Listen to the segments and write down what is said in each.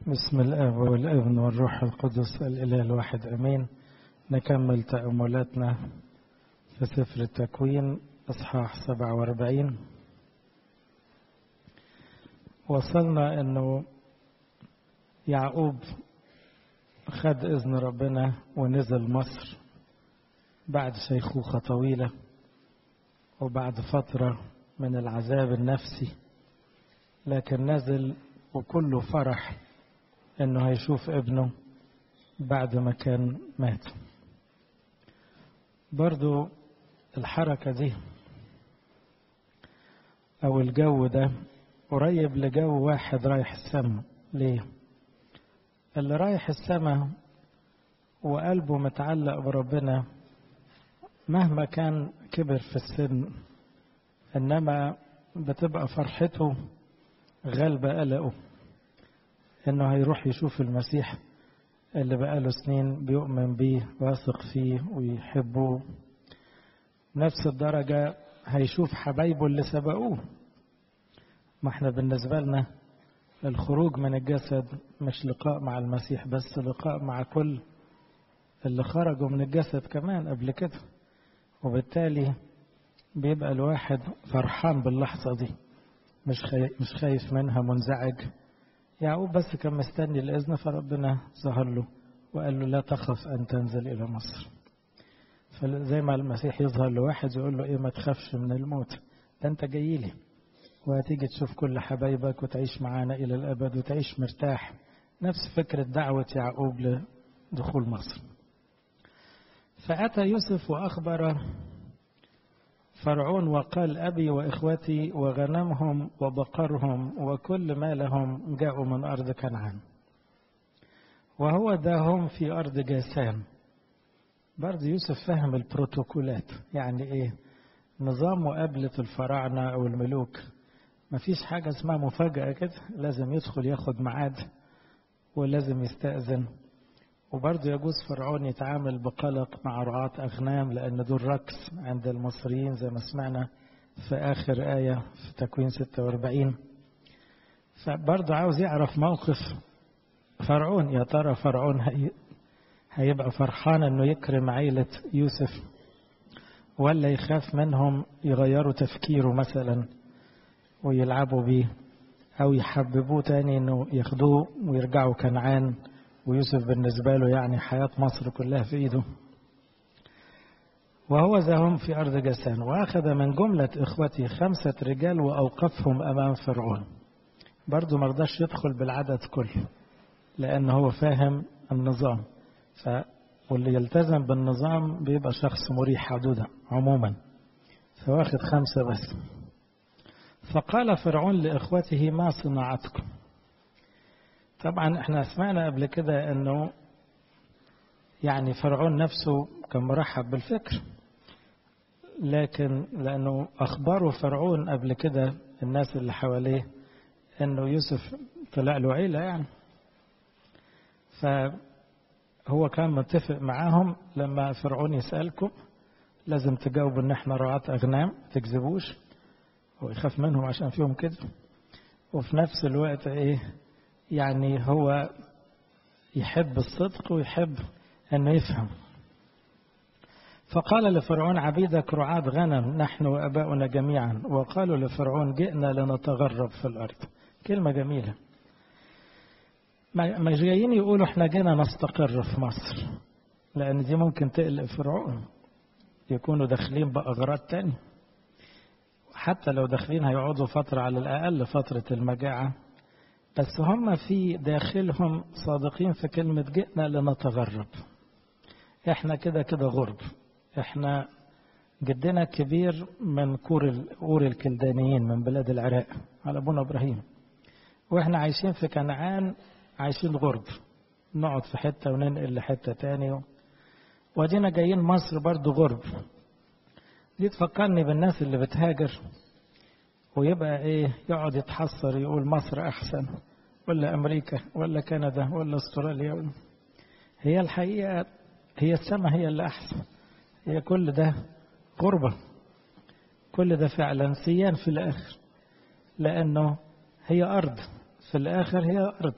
بسم الاب والابن والروح القدس الاله الواحد امين نكمل تاملاتنا في سفر التكوين اصحاح 47 وصلنا انه يعقوب خد اذن ربنا ونزل مصر بعد شيخوخه طويله وبعد فتره من العذاب النفسي لكن نزل وكله فرح انه هيشوف ابنه بعد ما كان مات برضو الحركة دي او الجو ده قريب لجو واحد رايح السما ليه اللي رايح السما وقلبه متعلق بربنا مهما كان كبر في السن انما بتبقى فرحته غالبة قلقه انه هيروح يشوف المسيح اللي بقاله سنين بيؤمن بيه واثق فيه ويحبه نفس الدرجة هيشوف حبايبه اللي سبقوه ما احنا بالنسبة لنا الخروج من الجسد مش لقاء مع المسيح بس لقاء مع كل اللي خرجوا من الجسد كمان قبل كده وبالتالي بيبقى الواحد فرحان باللحظة دي مش خايف, مش خايف منها منزعج يعقوب بس كان مستني الإذن فربنا ظهر له وقال له لا تخف أن تنزل إلى مصر فزي ما المسيح يظهر لواحد يقول له إيه ما تخافش من الموت ده أنت جاي لي وهتيجي تشوف كل حبايبك وتعيش معانا إلى الأبد وتعيش مرتاح نفس فكرة دعوة يعقوب لدخول مصر فأتى يوسف وأخبر فرعون وقال أبي وإخوتي وغنمهم وبقرهم وكل ما لهم جاءوا من أرض كنعان وهو ده هم في أرض جاسان برضه يوسف فهم البروتوكولات يعني إيه نظام مقابلة الفراعنة أو الملوك مفيش حاجة اسمها مفاجأة كده لازم يدخل ياخد ميعاد ولازم يستأذن وبرضه يجوز فرعون يتعامل بقلق مع رعاة أغنام لأن دول ركس عند المصريين زي ما سمعنا في آخر آية في تكوين 46 فبرضه عاوز يعرف موقف فرعون يا ترى فرعون هي هيبقى فرحان انه يكرم عيلة يوسف ولا يخاف منهم يغيروا تفكيره مثلا ويلعبوا بيه او يحببوه تاني انه ياخدوه ويرجعوا كنعان ويوسف بالنسبة له يعني حياة مصر كلها في إيده وهو زهم في أرض جسان وأخذ من جملة إخوته خمسة رجال وأوقفهم أمام فرعون برضه مرضاش يدخل بالعدد كله لأن هو فاهم النظام ف واللي يلتزم بالنظام بيبقى شخص مريح حدودا عموما فواخد خمسة بس فقال فرعون لإخوته ما صنعتكم طبعا احنا سمعنا قبل كده انه يعني فرعون نفسه كان مرحب بالفكر لكن لانه اخباره فرعون قبل كده الناس اللي حواليه انه يوسف طلع له عيله يعني فهو كان متفق معاهم لما فرعون يسالكم لازم تجاوبوا ان احنا رعاة اغنام تكذبوش ويخاف منهم عشان فيهم كده وفي نفس الوقت ايه يعني هو يحب الصدق ويحب أنه يفهم فقال لفرعون عبيدك رعاة غنم نحن وأباؤنا جميعا وقالوا لفرعون جئنا لنتغرب في الأرض كلمة جميلة مش جايين يقولوا احنا جينا نستقر في مصر لأن دي ممكن تقلق فرعون يكونوا داخلين بأغراض تانية حتى لو داخلين هيقعدوا فترة على الأقل فترة المجاعة بس هم في داخلهم صادقين في كلمة جئنا لنتغرب احنا كده كده غرب احنا جدنا كبير من كور أور الكلدانيين من بلاد العراق على أبونا إبراهيم واحنا عايشين في كنعان عايشين غرب نقعد في حتة وننقل لحتة تاني ودينا جايين مصر برضو غرب دي تفكرني بالناس اللي بتهاجر ويبقى ايه يقعد يتحسر يقول مصر احسن ولا امريكا ولا كندا ولا استراليا هي الحقيقه هي السماء هي اللي احسن هي كل ده غربه كل ده فعلا سيان في الاخر لانه هي ارض في الآخر هي أرض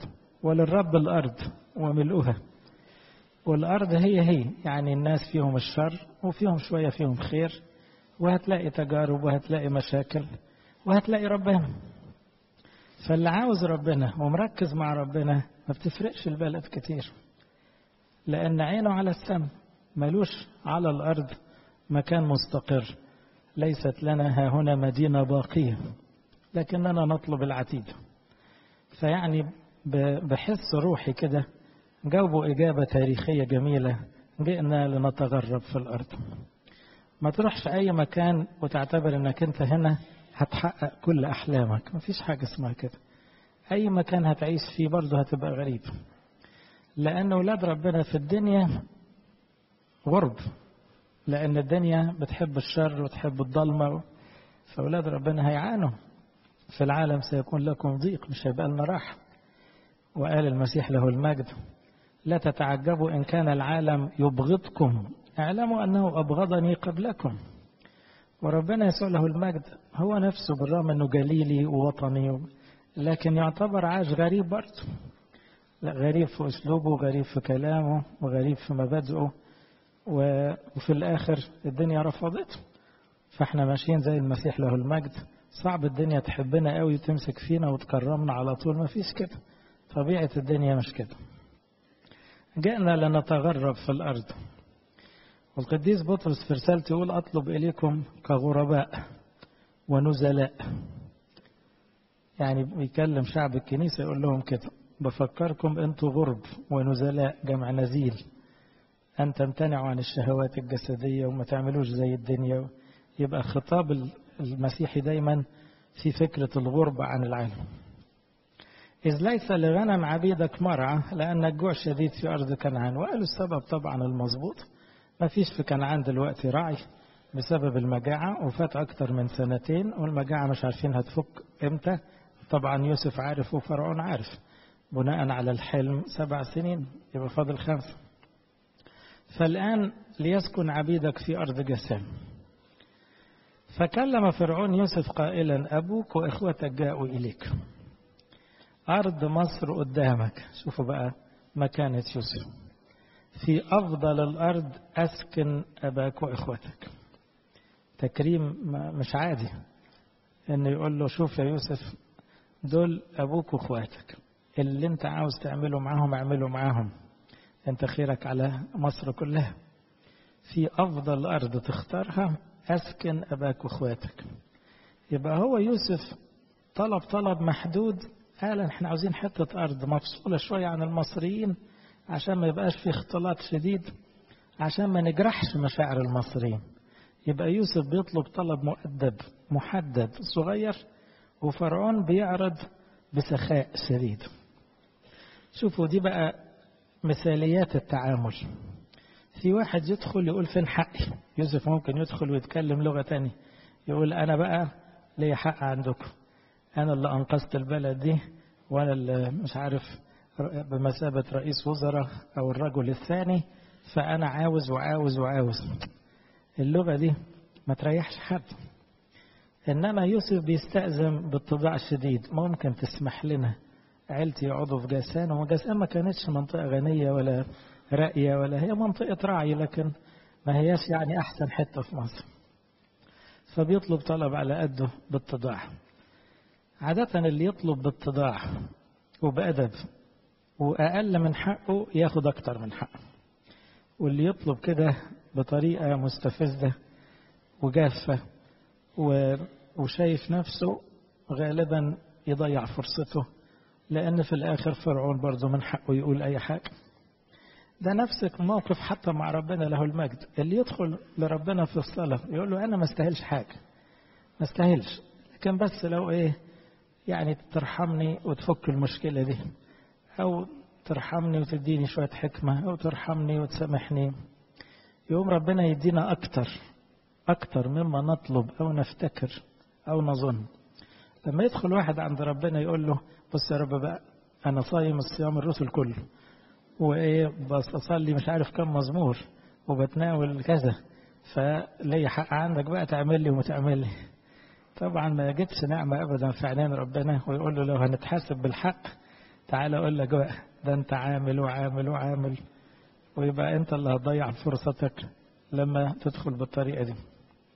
وللرب الأرض وملؤها والأرض هي هي يعني الناس فيهم الشر وفيهم شوية فيهم خير وهتلاقي تجارب وهتلاقي مشاكل وهتلاقي ربنا فاللي عاوز ربنا ومركز مع ربنا ما بتفرقش البلد كتير لأن عينه على السماء ملوش على الأرض مكان مستقر ليست لنا ها هنا مدينة باقية لكننا نطلب العتيد فيعني بحس روحي كده جاوبوا إجابة تاريخية جميلة جئنا لنتغرب في الأرض ما تروحش أي مكان وتعتبر أنك أنت هنا هتحقق كل أحلامك مفيش حاجة اسمها كده أي مكان هتعيش فيه برضه هتبقى غريب لأن أولاد ربنا في الدنيا غرب لأن الدنيا بتحب الشر وتحب الضلمة فأولاد ربنا هيعانوا في العالم سيكون لكم ضيق مش هيبقى لنا راحة وقال المسيح له المجد لا تتعجبوا إن كان العالم يبغضكم اعلموا أنه أبغضني قبلكم وربنا يسوع له المجد هو نفسه بالرغم أنه جليلي ووطني لكن يعتبر عاش غريب برضه غريب في أسلوبه غريب في كلامه وغريب في مبادئه وفي الآخر الدنيا رفضته فاحنا ماشيين زي المسيح له المجد صعب الدنيا تحبنا قوي وتمسك فينا وتكرمنا على طول ما فيش كده طبيعة الدنيا مش كده جئنا لنتغرب في الأرض والقديس بطرس في رسالته يقول أطلب إليكم كغرباء ونزلاء يعني بيكلم شعب الكنيسة يقول لهم كده بفكركم أنتوا غرب ونزلاء جمع نزيل أن تمتنعوا عن الشهوات الجسدية وما تعملوش زي الدنيا يبقى خطاب المسيحي دايما في فكرة الغربة عن العالم إذ ليس لغنم عبيدك مرعى لأن الجوع شديد في أرض كنعان وقالوا السبب طبعا المظبوط ما فيش في كنعان دلوقتي راعي بسبب المجاعة وفات أكتر من سنتين والمجاعة مش عارفين هتفك إمتى طبعا يوسف عارف وفرعون عارف بناء على الحلم سبع سنين يبقى فاضل خمسة فالآن ليسكن عبيدك في أرض جسام فكلم فرعون يوسف قائلا أبوك وإخوتك جاءوا إليك أرض مصر قدامك شوفوا بقى مكانة يوسف في أفضل الأرض أسكن أباك وإخوتك تكريم مش عادي إنه يقول له شوف يا يوسف دول أبوك وإخواتك اللي أنت عاوز تعمله معاهم اعمله معاهم أنت خيرك على مصر كلها في أفضل أرض تختارها أسكن أباك وإخواتك يبقى هو يوسف طلب طلب محدود قال احنا عاوزين حتة أرض مفصولة شوية عن المصريين عشان ما يبقاش في اختلاط شديد عشان ما نجرحش مشاعر المصريين يبقى يوسف بيطلب طلب مؤدب محدد صغير وفرعون بيعرض بسخاء شديد شوفوا دي بقى مثاليات التعامل في واحد يدخل يقول فين حقي يوسف ممكن يدخل ويتكلم لغة تانية يقول أنا بقى لي حق عندكم أنا اللي أنقذت البلد دي وأنا اللي مش عارف بمثابة رئيس وزراء أو الرجل الثاني فأنا عاوز وعاوز وعاوز اللغة دي ما تريحش حد إنما يوسف بيستأذن بالطباع الشديد ممكن تسمح لنا عيلتي يقعدوا في جاسان وجاسان ما كانتش منطقة غنية ولا راقية ولا هي منطقة رعي لكن ما هياش يعني أحسن حتة في مصر فبيطلب طلب على قده بالتضاع عادة اللي يطلب بالتضاع وبأدب وأقل من حقه ياخد أكتر من حقه واللي يطلب كده بطريقة مستفزة وجافة وشايف نفسه غالبا يضيع فرصته لأن في الآخر فرعون برضه من حقه يقول أي حاجة ده نفس الموقف حتى مع ربنا له المجد اللي يدخل لربنا في الصلاة يقول له أنا ما استاهلش حاجة ما استاهلش لكن بس لو إيه يعني ترحمني وتفك المشكلة دي أو ترحمني وتديني شوية حكمة أو ترحمني وتسامحني يوم ربنا يدينا أكتر أكتر مما نطلب أو نفتكر أو نظن لما يدخل واحد عند ربنا يقول له بص يا رب بقى أنا صايم الصيام الرسل كله وإيه بس أصلي مش عارف كم مزمور وبتناول كذا فلي حق عندك بقى تعمل لي وما تعمل لي طبعا ما يجدش نعمة أبدا في عينين ربنا ويقول له لو هنتحاسب بالحق تعال اقول لك بقى ده انت عامل وعامل وعامل ويبقى انت اللي هتضيع فرصتك لما تدخل بالطريقه دي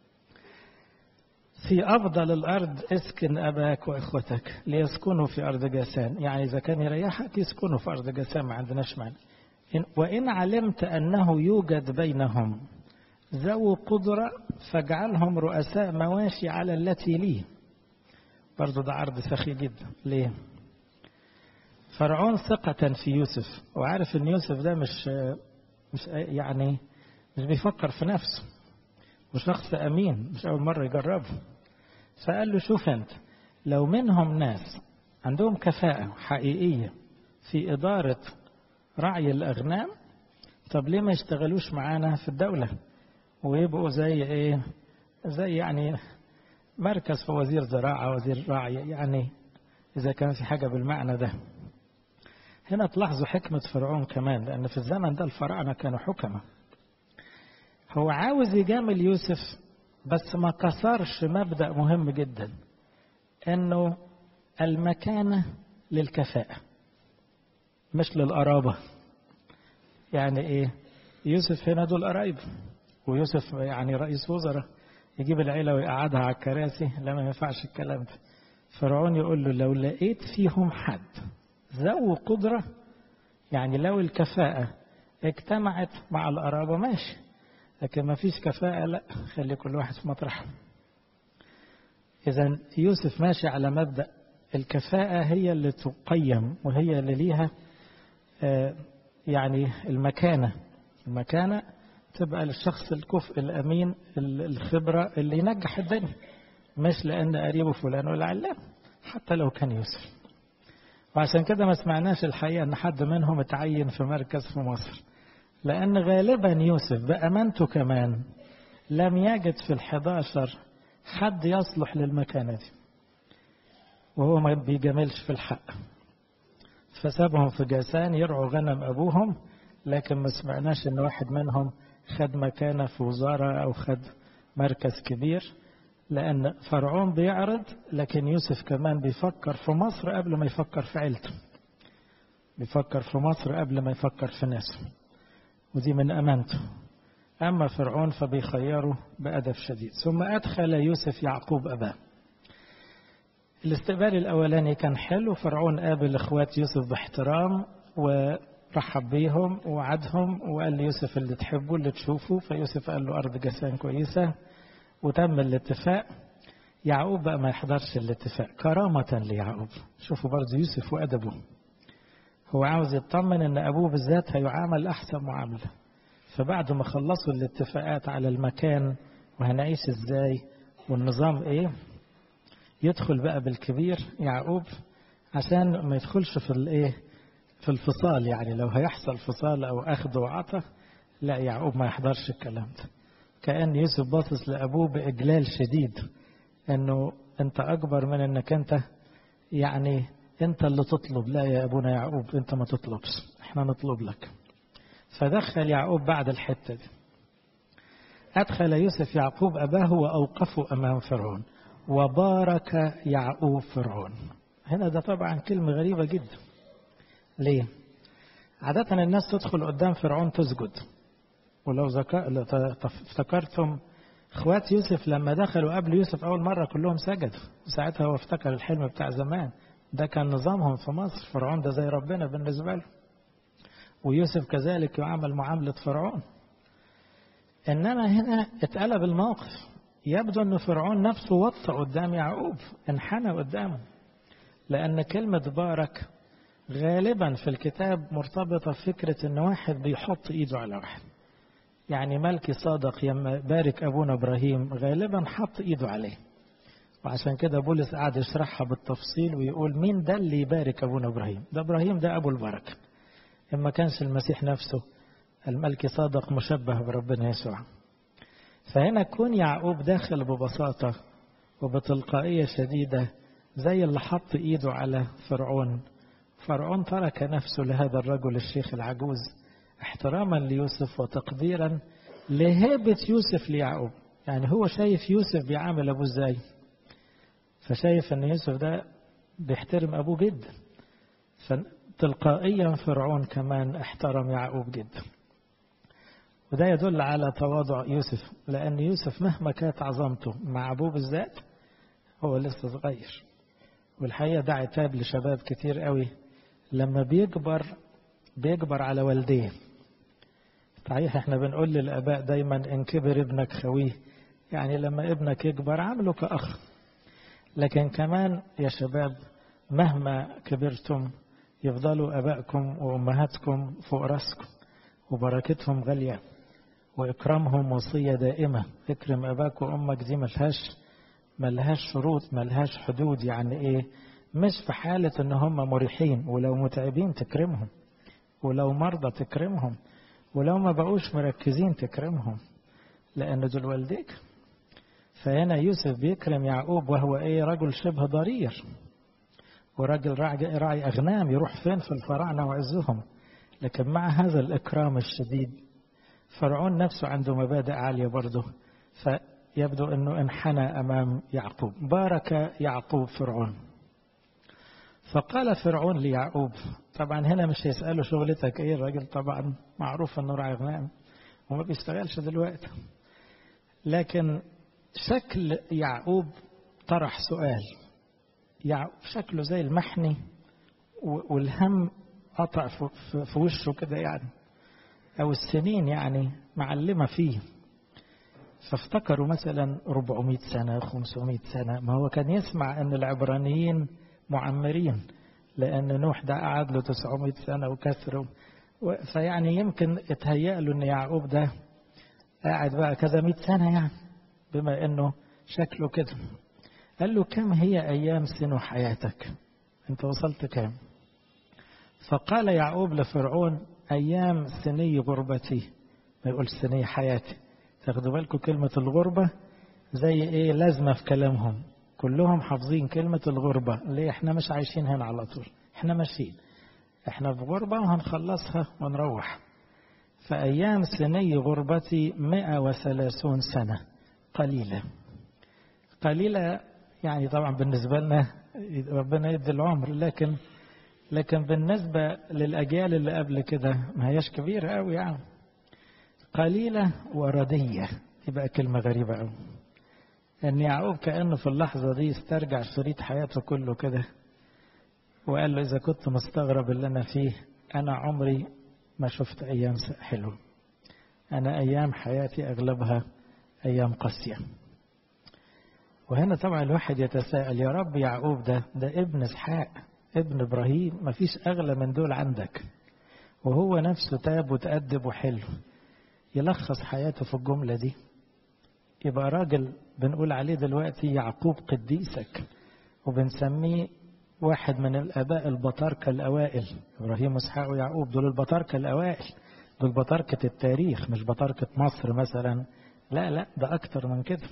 في أفضل الأرض اسكن أباك وإخوتك ليسكنوا في أرض جاسان يعني إذا كان يريحك يسكنوا في أرض جاسان ما عندناش معنى وإن علمت أنه يوجد بينهم ذو قدرة فاجعلهم رؤساء مواشي على التي لي برضو ده عرض سخي جدا ليه فرعون ثقة في يوسف وعارف ان يوسف ده مش مش يعني مش بيفكر في نفسه وشخص أمين مش أول مرة يجربه فقال له شوف أنت لو منهم ناس عندهم كفاءة حقيقية في إدارة رعي الأغنام طب ليه ما يشتغلوش معانا في الدولة ويبقوا زي إيه زي يعني مركز في وزير زراعة وزير رعي يعني إذا كان في حاجة بالمعنى ده هنا تلاحظوا حكمة فرعون كمان لأن في الزمن ده الفراعنة كانوا حكمة هو عاوز يجامل يوسف بس ما كسرش مبدأ مهم جدا انه المكانة للكفاءة مش للقرابة يعني ايه يوسف هنا دول قرايب ويوسف يعني رئيس وزراء يجيب العيلة ويقعدها على الكراسي لا ما ينفعش الكلام ده فرعون يقول له لو لقيت فيهم حد ذو قدرة يعني لو الكفاءة اجتمعت مع القرابة ماشي لكن ما فيش كفاءة لا خلي كل واحد في مطرحه إذا يوسف ماشي على مبدأ الكفاءة هي اللي تقيم وهي اللي ليها يعني المكانة المكانة تبقى للشخص الكفء الأمين الخبرة اللي ينجح الدنيا مش لأن قريبه فلان ولا علان حتى لو كان يوسف وعشان كده ما سمعناش الحقيقة أن حد منهم اتعين في مركز في مصر لأن غالبا يوسف بأمانته كمان لم يجد في الحداشر حد يصلح للمكانة دي وهو ما بيجاملش في الحق فسابهم في جاسان يرعوا غنم أبوهم لكن ما سمعناش إن واحد منهم خد مكانة في وزارة أو خد مركز كبير لأن فرعون بيعرض لكن يوسف كمان بيفكر في مصر قبل ما يفكر في عيلته بيفكر في مصر قبل ما يفكر في ناسه ودي من أمانته أما فرعون فبيخيره بأدب شديد ثم أدخل يوسف يعقوب أباه الاستقبال الأولاني كان حلو فرعون قابل إخوات يوسف باحترام ورحب بيهم ووعدهم وقال ليوسف اللي تحبه اللي تشوفه فيوسف قال له أرض جسان كويسة وتم الاتفاق يعقوب بقى ما يحضرش الاتفاق كرامة ليعقوب شوفوا برضه يوسف وأدبه هو عاوز يطمن ان ابوه بالذات هيعامل احسن معامله فبعد ما خلصوا الاتفاقات على المكان وهنعيش ازاي والنظام ايه يدخل بقى بالكبير يعقوب عشان ما يدخلش في الايه في الفصال يعني لو هيحصل فصال او اخذ وعطى لا يعقوب ما يحضرش الكلام ده كأن يوسف باصص لأبوه بإجلال شديد إنه أنت أكبر من إنك أنت يعني أنت اللي تطلب لا يا أبونا يعقوب أنت ما تطلبش إحنا نطلب لك فدخل يعقوب بعد الحتة دي أدخل يوسف يعقوب أباه وأوقفه أمام فرعون وبارك يعقوب فرعون هنا ده طبعا كلمة غريبة جدا ليه عادة الناس تدخل قدام فرعون تسجد ولو افتكرتم اخوات يوسف لما دخلوا قبل يوسف اول مره كلهم سجدوا وساعتها هو افتكر الحلم بتاع زمان ده كان نظامهم في مصر فرعون ده زي ربنا بالنسبه له ويوسف كذلك يعامل معامله فرعون انما هنا اتقلب الموقف يبدو ان فرعون نفسه وطى قدام يعقوب انحنى قدامه لان كلمه بارك غالبا في الكتاب مرتبطه بفكره ان واحد بيحط ايده على واحد يعني ملكي صادق يما بارك أبونا إبراهيم غالبا حط إيده عليه وعشان كده بولس قعد يشرحها بالتفصيل ويقول مين ده اللي يبارك أبونا إبراهيم ده إبراهيم ده أبو البركة إما كانش المسيح نفسه الملكي صادق مشبه بربنا يسوع فهنا كون يعقوب داخل ببساطة وبتلقائية شديدة زي اللي حط إيده على فرعون فرعون ترك نفسه لهذا الرجل الشيخ العجوز احتراما ليوسف وتقديرا لهيبة يوسف ليعقوب يعني هو شايف يوسف بيعامل أبوه ازاي فشايف أن يوسف ده بيحترم أبوه جدا تلقائيا فرعون كمان احترم يعقوب جدا وده يدل على تواضع يوسف لأن يوسف مهما كانت عظمته مع أبوه بالذات هو لسه صغير والحقيقة ده عتاب لشباب كتير قوي لما بيكبر بيكبر على والديه صحيح احنا بنقول للآباء دايما إن كبر ابنك خويه يعني لما ابنك يكبر عامله كأخ لكن كمان يا شباب مهما كبرتم يفضلوا أبائكم وأمهاتكم فوق راسكم وبركتهم غالية وإكرامهم وصية دائمة اكرم أباك وأمك دي ملهاش ملهاش شروط ملهاش حدود يعني إيه مش في حالة إن هم مريحين ولو متعبين تكرمهم ولو مرضى تكرمهم ولو ما بقوش مركزين تكرمهم لأن دول والديك فهنا يوسف بيكرم يعقوب وهو إيه رجل شبه ضرير وراجل راعي أغنام يروح فين في الفراعنة وعزهم لكن مع هذا الإكرام الشديد فرعون نفسه عنده مبادئ عالية برضه فيبدو أنه انحنى أمام يعقوب بارك يعقوب فرعون فقال فرعون ليعقوب طبعا هنا مش هيسأله شغلتك ايه الراجل طبعا معروف انه راعي غنم وما بيشتغلش دلوقتي لكن شكل يعقوب طرح سؤال يعقوب شكله زي المحني والهم قطع في وشه كده يعني او السنين يعني معلمه فيه فافتكروا مثلا 400 سنه 500 سنه ما هو كان يسمع ان العبرانيين معمرين لأن نوح ده قعد له 900 سنة وكسره فيعني يمكن اتهيأ له إن يعقوب ده قاعد بقى كذا 100 سنة يعني بما إنه شكله كده قال له كم هي أيام سن حياتك أنت وصلت كام فقال يعقوب لفرعون أيام سني غربتي ما يقول سني حياتي تاخدوا بالكم كلمة الغربة زي إيه لازمة في كلامهم كلهم حافظين كلمة الغربة ليه احنا مش عايشين هنا على طول احنا ماشيين احنا في غربة وهنخلصها ونروح فأيام سني غربتي مئة وثلاثون سنة قليلة قليلة يعني طبعا بالنسبة لنا ربنا يدي العمر لكن لكن بالنسبة للأجيال اللي قبل كده ما هياش كبيرة قوي يعني قليلة وردية يبقى كلمة غريبة قوي ان يعقوب كانه في اللحظه دي استرجع شريط حياته كله كده وقال له اذا كنت مستغرب اللي انا فيه انا عمري ما شفت ايام حلوه انا ايام حياتي اغلبها ايام قاسيه وهنا طبعا الواحد يتساءل يا رب يعقوب ده ده ابن اسحاق ابن ابراهيم ما فيش اغلى من دول عندك وهو نفسه تاب وتأدب وحلو يلخص حياته في الجمله دي يبقى راجل بنقول عليه دلوقتي يعقوب قديسك وبنسميه واحد من الآباء البطاركة الأوائل إبراهيم وإسحاق ويعقوب دول البطاركة الأوائل دول بطاركة التاريخ مش بطاركة مصر مثلا لا لا ده أكتر من كده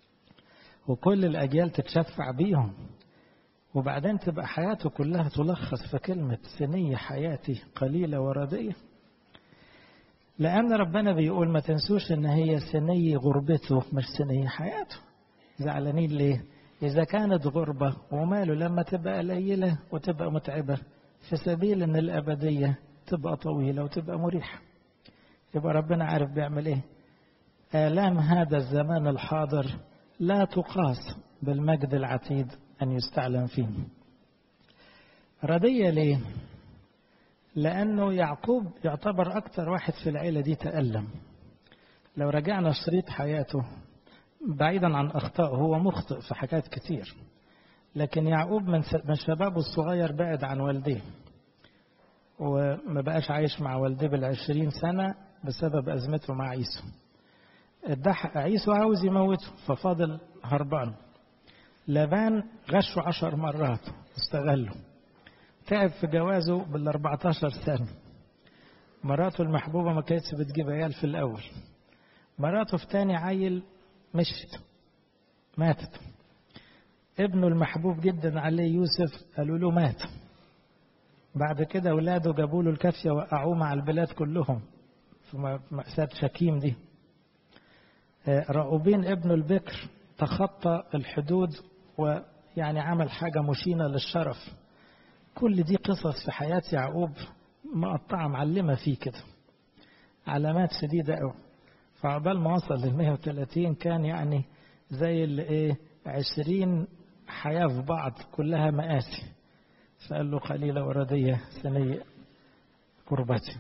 وكل الأجيال تتشفع بيهم وبعدين تبقى حياته كلها تلخص في كلمة سنية حياتي قليلة وردية لأن ربنا بيقول ما تنسوش إن هي سنية غربته مش سنية حياته زعلانين ليه؟ إذا كانت غربة وماله لما تبقى قليلة وتبقى متعبة في سبيل إن الأبدية تبقى طويلة وتبقى مريحة يبقى ربنا عارف بيعمل إيه آلام هذا الزمان الحاضر لا تقاس بالمجد العتيد أن يستعلم فيه ردية ليه؟ لأنه يعقوب يعتبر أكثر واحد في العيلة دي تألم لو رجعنا شريط حياته بعيدا عن أخطائه هو مخطئ في حاجات كتير لكن يعقوب من من شبابه الصغير بعد عن والديه وما بقاش عايش مع والديه بالعشرين سنة بسبب أزمته مع عيسو عيسو عاوز يموته ففاضل هربان لبان غشه عشر مرات استغله تعب في جوازه بال 14 سنة مراته المحبوبة ما كانتش بتجيب عيال في الأول مراته في تاني عيل مشت ماتت ابنه المحبوب جدا عليه يوسف قالوا له مات بعد كده أولاده جابوا له الكافية وقعوه مع البلاد كلهم في مأساة شكيم دي رأوبين ابنه البكر تخطى الحدود ويعني عمل حاجة مشينة للشرف كل دي قصص في حياة يعقوب مقطعة معلمة فيه كده علامات شديدة قوي فعقبال ما وصل لل 130 كان يعني زي اللي ايه 20 حياة في بعض كلها مآسي فقال له قليلة وردية سنية كربتي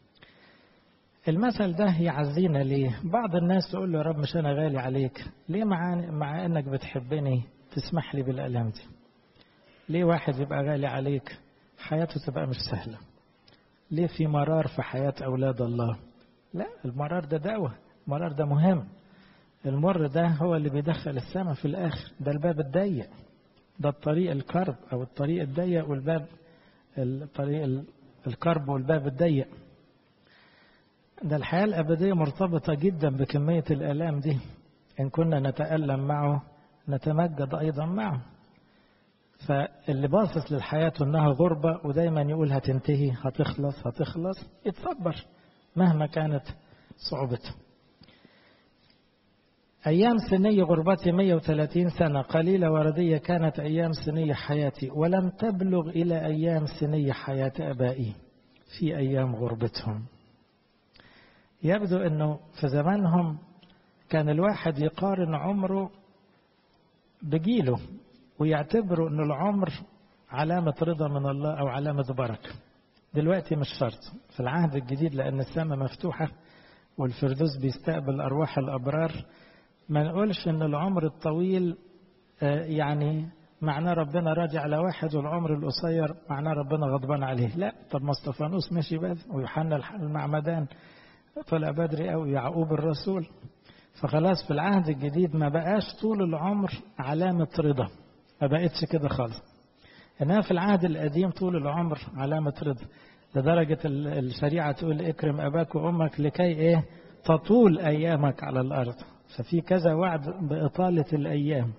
المثل ده يعزينا ليه بعض الناس تقول له يا رب مش أنا غالي عليك ليه مع, مع أنك بتحبني تسمح لي بالألام دي ليه واحد يبقى غالي عليك حياته تبقى مش سهلة ليه في مرار في حياة أولاد الله لا المرار ده دواء المرار ده مهم المر ده هو اللي بيدخل السماء في الآخر ده الباب الضيق ده الطريق الكرب أو الطريق الضيق والباب الطريق الكرب والباب الضيق ده الحياة الأبدية مرتبطة جدا بكمية الآلام دي إن كنا نتألم معه نتمجد أيضا معه فاللي باصص للحياة إنها غربة ودايما يقول هتنتهي هتخلص هتخلص يتصبر مهما كانت صعوبته أيام سني غربتي 130 سنة قليلة وردية كانت أيام سني حياتي ولم تبلغ إلى أيام سني حياة أبائي في أيام غربتهم يبدو أنه في زمانهم كان الواحد يقارن عمره بجيله ويعتبروا أن العمر علامة رضا من الله أو علامة بركة دلوقتي مش شرط في العهد الجديد لأن السماء مفتوحة والفردوس بيستقبل أرواح الأبرار ما نقولش ان العمر الطويل يعني معناه ربنا راجع على واحد والعمر القصير معناه ربنا غضبان عليه لا طب ما استفانوس مشي بدري ويوحنا المعمدان طلع بدري قوي يعقوب الرسول فخلاص في العهد الجديد ما بقاش طول العمر علامة رضا ما بقتش كده خالص انما في العهد القديم طول العمر علامة رضا لدرجة الشريعة تقول اكرم اباك وامك لكي ايه تطول ايامك على الارض ففي كذا وعد بإطالة الأيام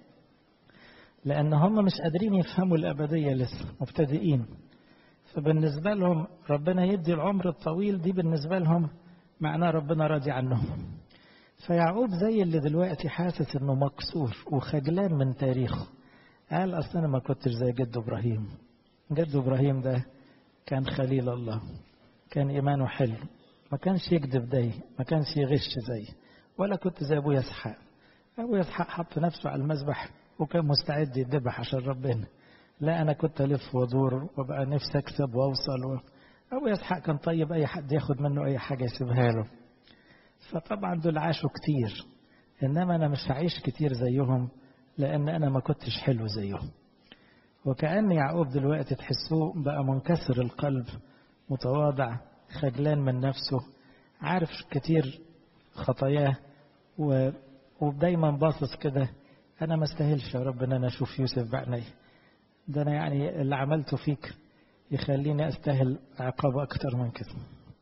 لأن هم مش قادرين يفهموا الأبدية لسه مبتدئين فبالنسبة لهم ربنا يدي العمر الطويل دي بالنسبة لهم معناه ربنا راضي عنهم فيعقوب زي اللي دلوقتي حاسس انه مكسور وخجلان من تاريخه قال اصل انا ما كنتش زي جد ابراهيم جد ابراهيم ده كان خليل الله كان ايمانه حلو ما كانش يكذب زي ما كانش يغش زي ولا كنت زي ابويا اسحاق ابويا اسحاق حط نفسه على المذبح وكان مستعد يذبح عشان ربنا لا انا كنت الف وادور وابقى نفسي اكسب واوصل و... ابويا اسحاق كان طيب اي حد ياخد منه اي حاجه يسيبها له فطبعا دول عاشوا كتير انما انا مش هعيش كتير زيهم لان انا ما كنتش حلو زيهم وكأن يعقوب دلوقتي تحسوه بقى منكسر القلب متواضع خجلان من نفسه عارف كتير خطاياه و... ودايما باصص كده انا ما استاهلش يا رب ان انا اشوف يوسف بعيني ده انا يعني اللي عملته فيك يخليني استاهل عقاب اكتر من كده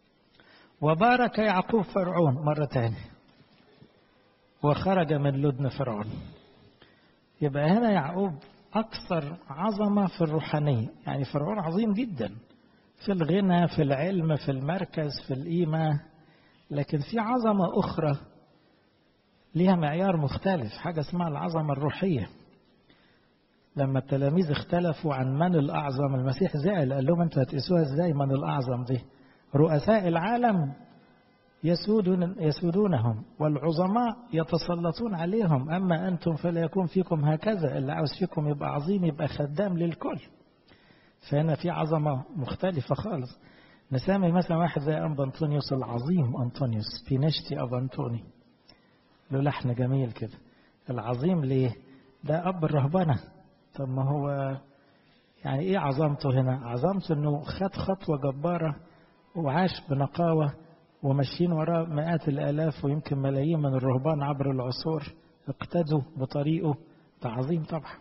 وبارك يعقوب فرعون مرة تانية وخرج من لدن فرعون يبقى هنا يعقوب أكثر عظمة في الروحانية يعني فرعون عظيم جدا في الغنى في العلم في المركز في القيمة لكن في عظمة أخرى ليها معيار مختلف حاجة اسمها العظمة الروحية لما التلاميذ اختلفوا عن من الأعظم المسيح زعل قال لهم أنتوا هتقيسوها ازاي من الأعظم دي رؤساء العالم يسودون يسودونهم والعظماء يتسلطون عليهم أما أنتم فلا يكون فيكم هكذا اللي عاوز فيكم يبقى عظيم يبقى خدام للكل فهنا في عظمة مختلفة خالص نسمي مثلا واحد زي أنبا أنطونيوس العظيم أنطونيوس بينشتي أب أنطوني له لحن جميل كده العظيم ليه ده أب الرهبنة طب ما هو يعني إيه عظمته هنا عظمته أنه خد خطوة جبارة وعاش بنقاوة وماشيين وراه مئات الآلاف ويمكن ملايين من الرهبان عبر العصور اقتدوا بطريقه تعظيم طبعا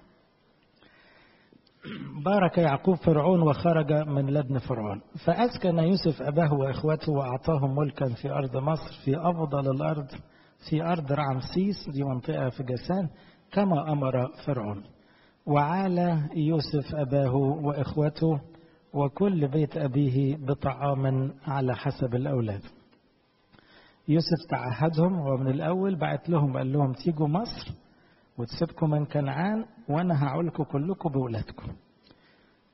بارك يعقوب فرعون وخرج من لدن فرعون فأسكن يوسف أباه وإخوته وأعطاهم ملكا في أرض مصر في أفضل الأرض في أرض رعمسيس دي منطقة في جسان كما أمر فرعون وعال يوسف أباه وإخوته وكل بيت أبيه بطعام على حسب الأولاد يوسف تعهدهم ومن الأول بعت لهم قال لهم تيجوا مصر وتسيبكم من كنعان وأنا هعولكم كلكم بولادكم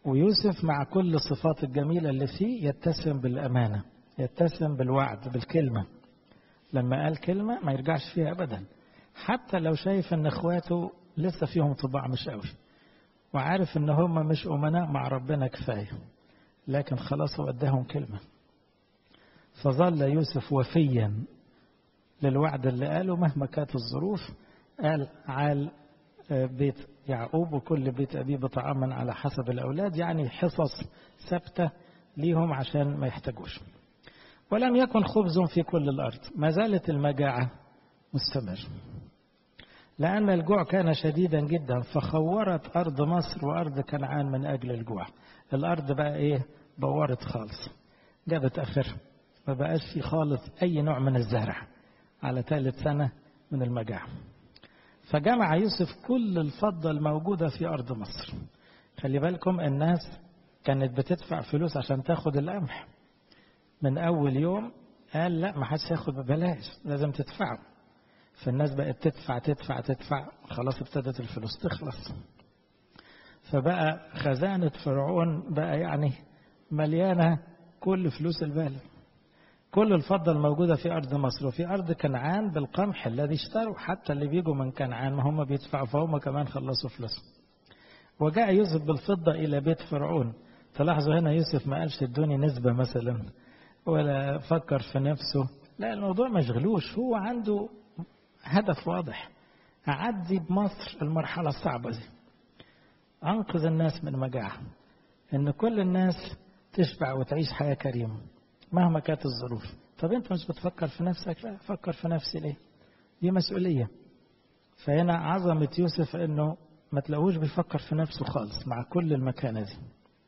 ويوسف مع كل الصفات الجميلة اللي فيه يتسم بالأمانة يتسم بالوعد بالكلمة لما قال كلمة ما يرجعش فيها أبدا حتى لو شايف ان اخواته لسه فيهم طباع مش قوي وعارف ان هم مش امناء مع ربنا كفايه لكن خلاص هو اداهم كلمه فظل يوسف وفيا للوعد اللي قاله مهما كانت الظروف قال عال بيت يعقوب وكل بيت أبيه بطعاما على حسب الأولاد يعني حصص ثابتة ليهم عشان ما يحتاجوش ولم يكن خبز في كل الأرض ما زالت المجاعة مستمر لأن الجوع كان شديدا جدا فخورت أرض مصر وأرض كنعان من أجل الجوع الأرض بقى إيه بورت خالص جابت آخرها ما بقاش في خالص أي نوع من الزرع على ثالث سنة من المجاعة فجمع يوسف كل الفضة الموجودة في أرض مصر خلي بالكم الناس كانت بتدفع فلوس عشان تاخد القمح من أول يوم قال لا ما حدش ياخد ببلاش لازم تدفعه فالناس بقت تدفع تدفع تدفع خلاص ابتدت الفلوس تخلص فبقى خزانة فرعون بقى يعني مليانة كل فلوس البلد كل الفضة الموجودة في أرض مصر وفي أرض كنعان بالقمح الذي اشتروا حتى اللي بيجوا من كنعان ما هم بيدفعوا فهم كمان خلصوا فلوسهم وجاء يوسف بالفضة إلى بيت فرعون تلاحظوا هنا يوسف ما قالش ادوني نسبة مثلا ولا فكر في نفسه لا الموضوع ما يشغلوش هو عنده هدف واضح أعدي بمصر المرحلة الصعبة دي أنقذ الناس من مجاعة إن كل الناس تشبع وتعيش حياة كريمة مهما كانت الظروف طب أنت مش بتفكر في نفسك لا فكر في نفسي ليه دي مسؤولية فهنا عظمة يوسف إنه ما تلاقوش بيفكر في نفسه خالص مع كل المكانة دي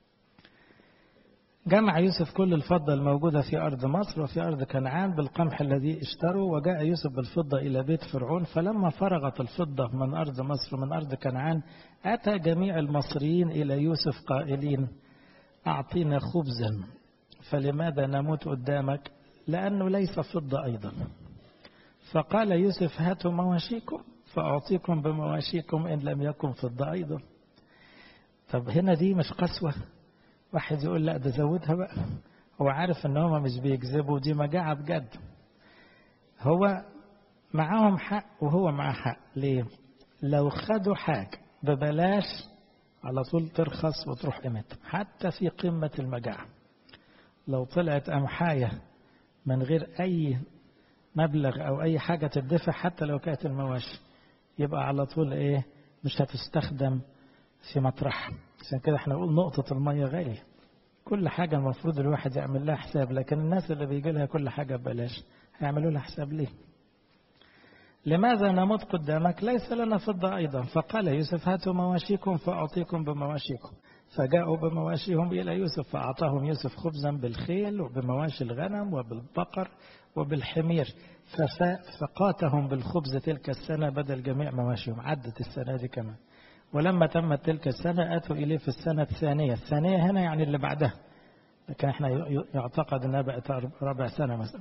جمع يوسف كل الفضة الموجودة في أرض مصر وفي أرض كنعان بالقمح الذي اشتروا وجاء يوسف بالفضة إلى بيت فرعون فلما فرغت الفضة من أرض مصر ومن أرض كنعان أتى جميع المصريين إلى يوسف قائلين أعطينا خبزا فلماذا نموت قدامك لأنه ليس فضة أيضا فقال يوسف هاتوا مواشيكم فأعطيكم بمواشيكم إن لم يكن فضة أيضا طب هنا دي مش قسوة واحد يقول لا ده زودها بقى هو عارف ان هم مش بيكذبوا دي مجاعة بجد هو معاهم حق وهو معاه حق ليه لو خدوا حاجة ببلاش على طول ترخص وتروح قيمتها حتى في قمة المجاعة لو طلعت أمحاية من غير أي مبلغ أو أي حاجة تدفع حتى لو كانت المواشي يبقى على طول إيه مش هتستخدم في مطرحها عشان كده احنا نقول نقطة المية غالية كل حاجة المفروض الواحد يعمل لها حساب لكن الناس اللي بيجي لها كل حاجة ببلاش هيعملوا لها حساب ليه لماذا نموت قدامك ليس لنا فضة أيضا فقال يوسف هاتوا مواشيكم فأعطيكم بمواشيكم فجاءوا بمواشيهم إلى يوسف فأعطاهم يوسف خبزا بالخيل وبمواشي الغنم وبالبقر وبالحمير فقاتهم بالخبز تلك السنة بدل جميع مواشيهم عدت السنة دي كمان ولما تمت تلك السنة أتوا إليه في السنة الثانية الثانية هنا يعني اللي بعدها لكن احنا يعتقد أنها بقت ربع سنة مثلا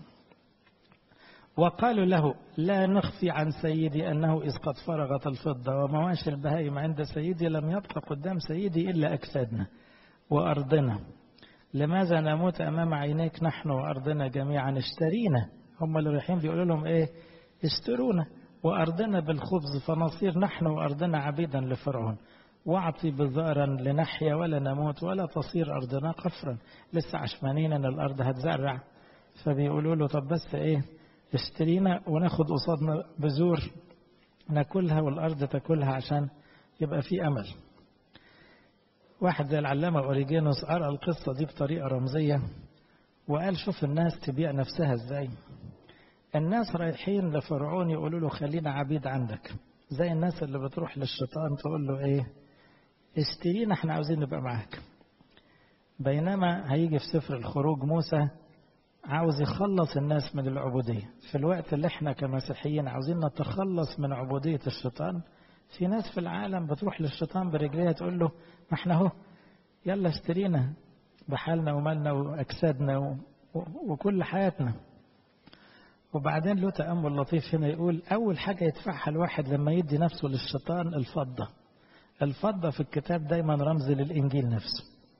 وقالوا له لا نخفي عن سيدي أنه إذ قد فرغت الفضة ومواشي البهائم عند سيدي لم يبق قدام سيدي إلا أجسادنا وأرضنا لماذا نموت أمام عينيك نحن وأرضنا جميعا اشترينا هم اللي رايحين بيقولوا لهم إيه اشترونا وأرضنا بالخبز فنصير نحن وأرضنا عبيدا لفرعون واعطي بذارا لنحيا ولا نموت ولا تصير أرضنا قفرا لسه عشمانين أن الأرض هتزرع فبيقولوا له طب بس إيه اشترينا وناخد قصادنا بذور ناكلها والأرض تاكلها عشان يبقى في أمل واحد زي العلامة أوريجينوس قرأ القصة دي بطريقة رمزية وقال شوف الناس تبيع نفسها ازاي الناس رايحين لفرعون يقولوا له خلينا عبيد عندك زي الناس اللي بتروح للشيطان تقول له ايه اشترينا احنا عاوزين نبقى معاك بينما هيجي في سفر الخروج موسى عاوز يخلص الناس من العبودية في الوقت اللي احنا كمسيحيين عاوزين نتخلص من عبودية الشيطان في ناس في العالم بتروح للشيطان برجليها تقول له ما احنا اهو يلا اشترينا بحالنا ومالنا واجسادنا و... و... وكل حياتنا وبعدين له تأمل لطيف هنا يقول أول حاجة يدفعها الواحد لما يدي نفسه للشيطان الفضة الفضة في الكتاب دايما رمز للإنجيل نفسه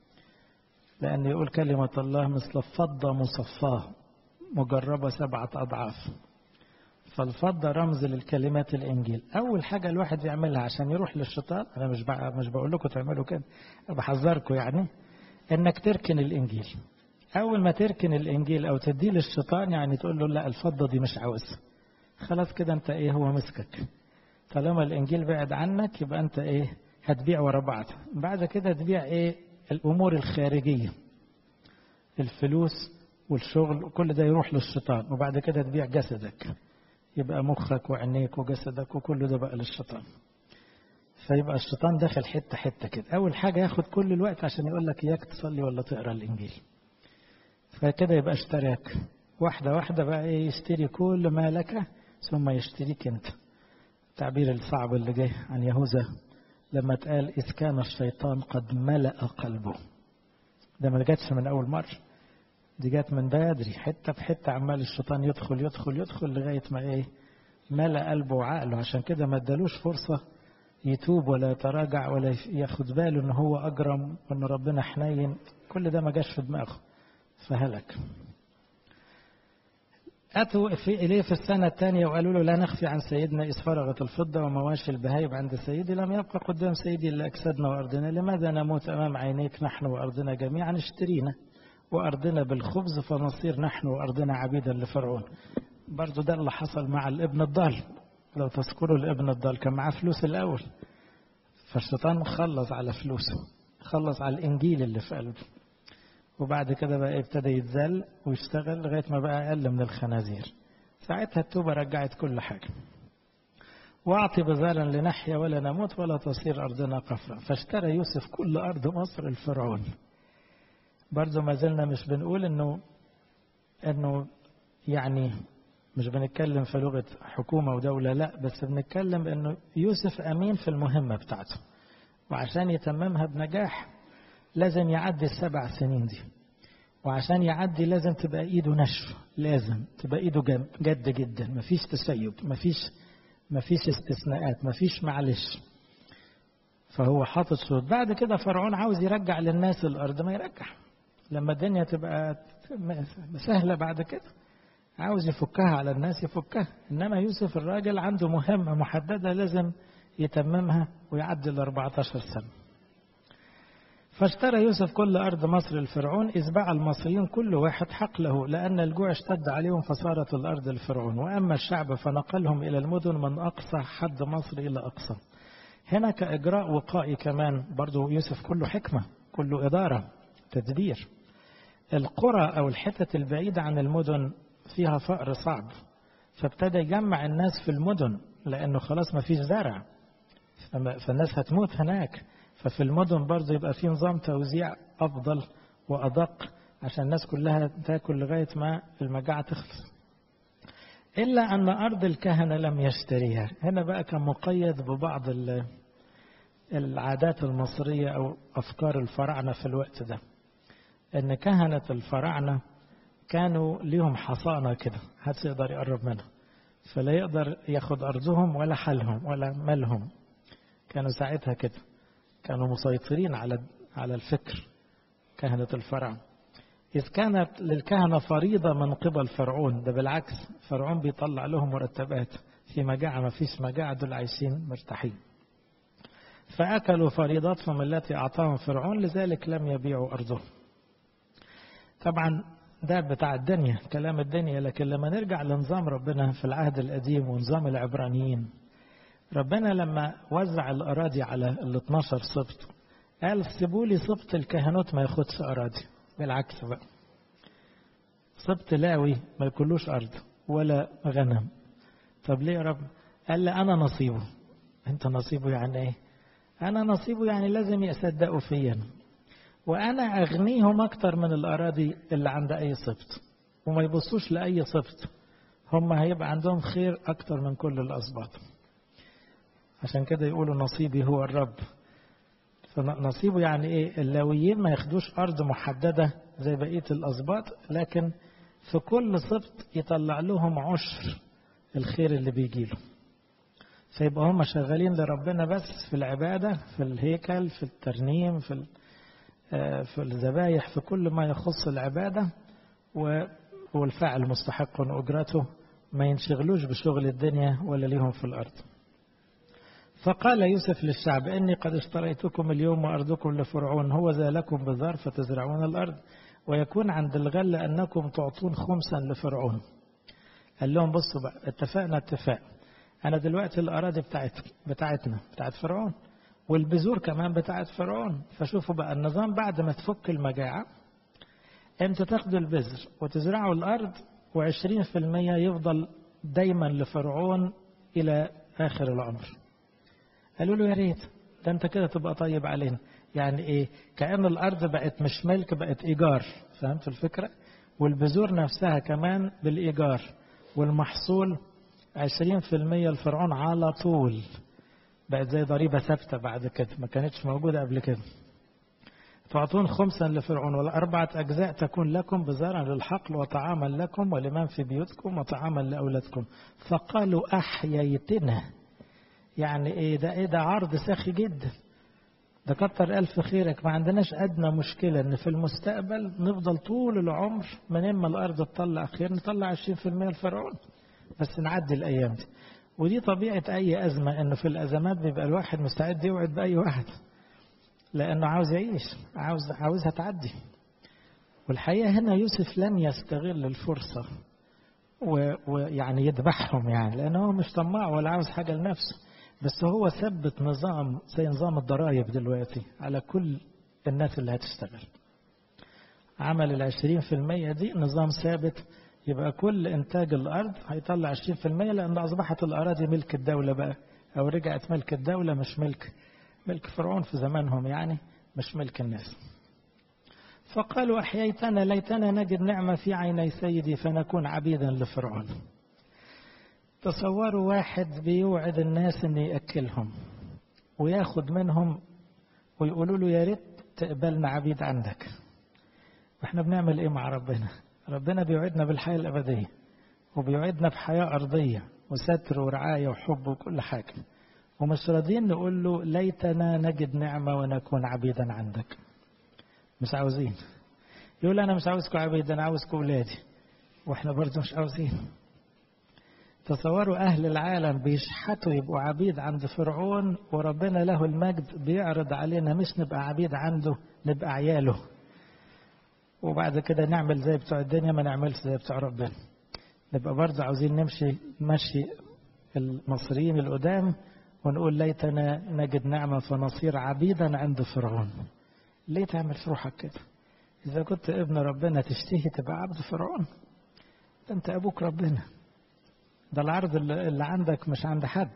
لأن يقول كلمة الله مثل الفضة مصفاة مجربة سبعة أضعاف فالفضة رمز للكلمات الإنجيل أول حاجة الواحد يعملها عشان يروح للشيطان أنا مش مش بقول لكم تعملوا كده بحذركم يعني إنك تركن الإنجيل أول ما تركن الإنجيل أو تديه للشيطان يعني تقول له لا الفضة دي مش عاوزها خلاص كده أنت إيه هو مسكك طالما الإنجيل بعد عنك يبقى أنت إيه هتبيع ورا بعض بعد كده تبيع إيه الأمور الخارجية الفلوس والشغل كل ده يروح للشيطان وبعد كده تبيع جسدك يبقى مخك وعينيك وجسدك وكل ده بقى للشيطان فيبقى الشيطان داخل حتة حتة كده أول حاجة ياخد كل الوقت عشان يقول لك إياك تصلي ولا تقرأ الإنجيل فكده يبقى اشتراك واحدة واحدة بقى إيه يشتري كل ما لك ثم يشتريك أنت التعبير الصعب اللي جاي عن يهوذا لما اتقال إذ كان الشيطان قد ملأ قلبه ده ما جاتش من أول مرة دي جات من بدري حتة بحتة عمال الشيطان يدخل يدخل يدخل لغاية ما إيه ملأ قلبه وعقله عشان كده ما ادالوش فرصة يتوب ولا يتراجع ولا ياخد باله ان هو اجرم وان ربنا حنين كل ده ما جاش في دماغه فهلك أتوا في إليه في السنة الثانية وقالوا له لا نخفي عن سيدنا إذ فرغت الفضة ومواشي البهايم عند سيدي لم يبقى قدام سيدي إلا أجسادنا وأرضنا لماذا نموت أمام عينيك نحن وأرضنا جميعا اشترينا وأرضنا بالخبز فنصير نحن وأرضنا عبيدا لفرعون برضو ده اللي حصل مع الابن الضال لو تذكروا الابن الضال كان معاه فلوس الأول فالشيطان خلص على فلوسه خلص على الإنجيل اللي في قلبه وبعد كده بقى ابتدى يتذل ويشتغل لغاية ما بقى أقل من الخنازير ساعتها التوبة رجعت كل حاجة واعطي بذارا لنحيا ولا نموت ولا تصير أرضنا قفرا فاشترى يوسف كل أرض مصر الفرعون برضه ما زلنا مش بنقول انه انه يعني مش بنتكلم في لغة حكومة ودولة لا بس بنتكلم انه يوسف امين في المهمة بتاعته وعشان يتممها بنجاح لازم يعدي السبع سنين دي وعشان يعدي لازم تبقى ايده نشف لازم تبقى ايده جد جدا مفيش تسيب مفيش مفيش استثناءات مفيش معلش فهو حاطط شروط بعد كده فرعون عاوز يرجع للناس الارض ما يرجع لما الدنيا تبقى سهله بعد كده عاوز يفكها على الناس يفكها انما يوسف الراجل عنده مهمه محدده لازم يتممها ويعدي ال 14 سنه فاشترى يوسف كل أرض مصر الفرعون إذ باع المصريين كل واحد حقله لأن الجوع اشتد عليهم فصارت الأرض الفرعون وأما الشعب فنقلهم إلى المدن من أقصى حد مصر إلى أقصى هنا كإجراء وقائي كمان برضو يوسف كله حكمة كله إدارة تدبير القرى أو الحتة البعيدة عن المدن فيها فقر صعب فابتدى يجمع الناس في المدن لأنه خلاص ما فيش زرع فالناس هتموت هناك ففي المدن برضه يبقى في نظام توزيع أفضل وأدق عشان الناس كلها تاكل لغاية ما المجاعة تخلص إلا أن أرض الكهنة لم يشتريها هنا بقى كان مقيد ببعض العادات المصرية أو أفكار الفراعنة في الوقت ده أن كهنة الفراعنة كانوا ليهم حصانة كده محدش يقدر يقرب منها فلا يقدر ياخد أرضهم ولا حالهم ولا مالهم كانوا ساعتها كده كانوا مسيطرين على على الفكر كهنة الفراعنة إذ كانت للكهنة فريضة من قبل فرعون ده بالعكس فرعون بيطلع لهم مرتبات في مجاعة ما فيش مجاعة دول عايشين مرتاحين فأكلوا فريضتهم التي أعطاهم فرعون لذلك لم يبيعوا أرضهم طبعا ده بتاع الدنيا كلام الدنيا لكن لما نرجع لنظام ربنا في العهد القديم ونظام العبرانيين ربنا لما وزع الأراضي على ال 12 سبط قال سيبوا لي سبط الكهنوت ما ياخدش أراضي بالعكس بقى سبط لاوي ما يكلوش أرض ولا غنم طب ليه يا رب قال لي أنا نصيبه أنت نصيبه يعني إيه أنا نصيبه يعني لازم يصدقوا فيا وأنا أغنيهم أكتر من الأراضي اللي عند أي سبط وما يبصوش لأي سبط هم هيبقى عندهم خير أكتر من كل الأسباط عشان كده يقولوا نصيبي هو الرب فنصيبه يعني ايه اللاويين ما ياخدوش ارض محدده زي بقيه الاسباط لكن في كل سبط يطلع لهم عشر الخير اللي بيجي له فيبقى هم شغالين لربنا بس في العباده في الهيكل في الترنيم في في الذبايح في كل ما يخص العبادة والفاعل مستحق أجرته ما ينشغلوش بشغل الدنيا ولا ليهم في الأرض فقال يوسف للشعب إني قد اشتريتكم اليوم وأرضكم لفرعون هو ذا لكم بذار فتزرعون الأرض ويكون عند الغلة أنكم تعطون خمسا لفرعون قال لهم بصوا بقى اتفقنا اتفاق أنا دلوقتي الأراضي بتاعت بتاعتنا بتاعت فرعون والبذور كمان بتاعت فرعون فشوفوا بقى النظام بعد ما تفك المجاعة امتى تاخدوا البذر وتزرعوا الأرض وعشرين في المية يفضل دايما لفرعون إلى آخر العمر قالوا له يا ريت ده انت كده تبقى طيب علينا يعني ايه كأن الأرض بقت مش ملك بقت إيجار فهمت الفكرة والبذور نفسها كمان بالإيجار والمحصول عشرين في المية لفرعون على طول بقت زي ضريبة ثابتة بعد كده ما كانتش موجودة قبل كده تعطون خمسا لفرعون والأربعة أجزاء تكون لكم بزرعا للحقل وطعاما لكم ولمن في بيوتكم وطعاما لأولادكم فقالوا أحييتنا يعني إيه ده إيه ده عرض ساخي جدا ده كتر ألف خيرك ما عندناش أدنى مشكلة إن في المستقبل نفضل طول العمر من إما الأرض تطلع خير نطلع 20% لفرعون بس نعدي الأيام دي ودي طبيعة أي أزمة إنه في الأزمات بيبقى الواحد مستعد يوعد بأي واحد لأنه عاوز يعيش عاوز عاوزها تعدي والحقيقة هنا يوسف لم يستغل الفرصة ويعني يذبحهم يعني لأنه هو مش طماع ولا عاوز حاجة لنفسه بس هو ثبت نظام زي نظام الضرائب دلوقتي على كل الناس اللي هتشتغل عمل العشرين في المية دي نظام ثابت يبقى كل إنتاج الأرض هيطلع عشرين في المية لأن أصبحت الأراضي ملك الدولة بقى أو رجعت ملك الدولة مش ملك ملك فرعون في زمانهم يعني مش ملك الناس فقالوا أحييتنا ليتنا نجد نعمة في عيني سيدي فنكون عبيدا لفرعون تصوروا واحد بيوعد الناس ان ياكلهم وياخد منهم ويقولوا له يا ريت تقبلنا عبيد عندك واحنا بنعمل ايه مع ربنا ربنا بيوعدنا بالحياه الابديه وبيوعدنا بحياه ارضيه وستر ورعايه وحب وكل حاجه ومش راضيين نقول له ليتنا نجد نعمه ونكون عبيدا عندك مش عاوزين يقول انا مش عاوزكم عبيد انا عاوزكم ولادي واحنا برضه مش عاوزين تصوروا أهل العالم بيشحتوا يبقوا عبيد عند فرعون وربنا له المجد بيعرض علينا مش نبقى عبيد عنده نبقى عياله وبعد كده نعمل زي بتوع الدنيا ما نعملش زي بتوع ربنا نبقى برضه عاوزين نمشي مشي المصريين القدام ونقول ليتنا نجد نعمة فنصير عبيدا عند فرعون ليه تعمل في روحك كده إذا كنت ابن ربنا تشتهي تبقى عبد فرعون ده أنت أبوك ربنا ده العرض اللي عندك مش عند حد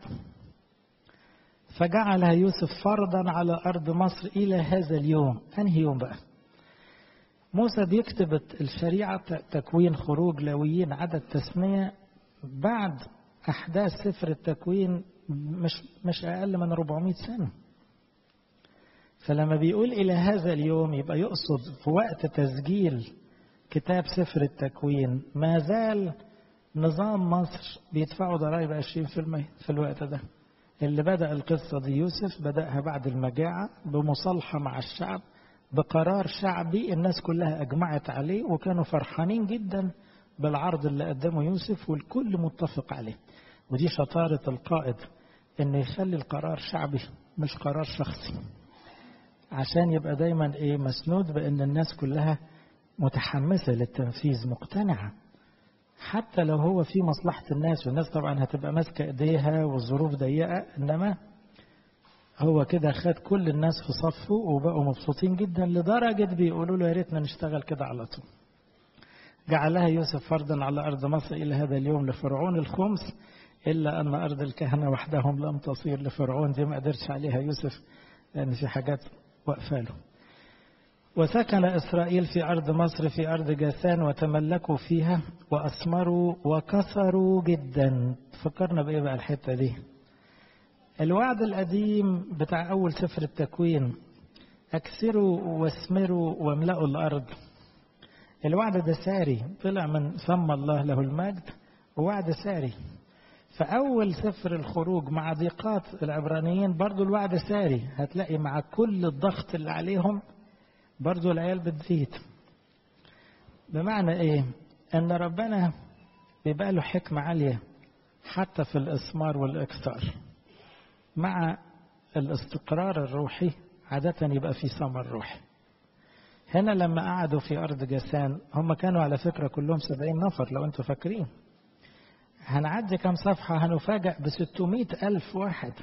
فجعلها يوسف فرضا على أرض مصر إلى هذا اليوم أنهي يوم بقى موسى بيكتب الشريعة تكوين خروج لويين عدد تسمية بعد أحداث سفر التكوين مش مش أقل من 400 سنة فلما بيقول إلى هذا اليوم يبقى يقصد في وقت تسجيل كتاب سفر التكوين ما زال نظام مصر بيدفعوا ضرائب 20% في الوقت ده اللي بدأ القصة دي يوسف بدأها بعد المجاعة بمصالحة مع الشعب بقرار شعبي الناس كلها أجمعت عليه وكانوا فرحانين جدا بالعرض اللي قدمه يوسف والكل متفق عليه ودي شطارة القائد إنه يخلي القرار شعبي مش قرار شخصي عشان يبقى دايما إيه مسنود بأن الناس كلها متحمسة للتنفيذ مقتنعة حتى لو هو في مصلحة الناس والناس طبعا هتبقى ماسكة ايديها والظروف ضيقة انما هو كده خد كل الناس في صفه وبقوا مبسوطين جدا لدرجة بيقولوا له يا ريتنا نشتغل كده على طول جعلها يوسف فرضا على أرض مصر إلى هذا اليوم لفرعون الخمس إلا أن أرض الكهنة وحدهم لم تصير لفرعون دي ما قدرش عليها يوسف لأن في حاجات واقفة له وسكن إسرائيل في أرض مصر في أرض جاسان وتملكوا فيها وأثمروا وكثروا جدا فكرنا بإيه بقى الحتة دي الوعد القديم بتاع أول سفر التكوين أكثروا واثمروا واملأوا الأرض الوعد ده ساري طلع من فم الله له المجد ووعد ساري فأول سفر الخروج مع ضيقات العبرانيين برضو الوعد ساري هتلاقي مع كل الضغط اللي عليهم برضو العيال بتزيد بمعنى ايه ان ربنا بيبقى له حكمة عالية حتى في الإثمار والإكثار مع الاستقرار الروحي عادة يبقى في ثمر روحي هنا لما قعدوا في أرض جسان هم كانوا على فكرة كلهم سبعين نفر لو أنتم فاكرين هنعدي كم صفحة هنفاجأ بستمائة ألف واحد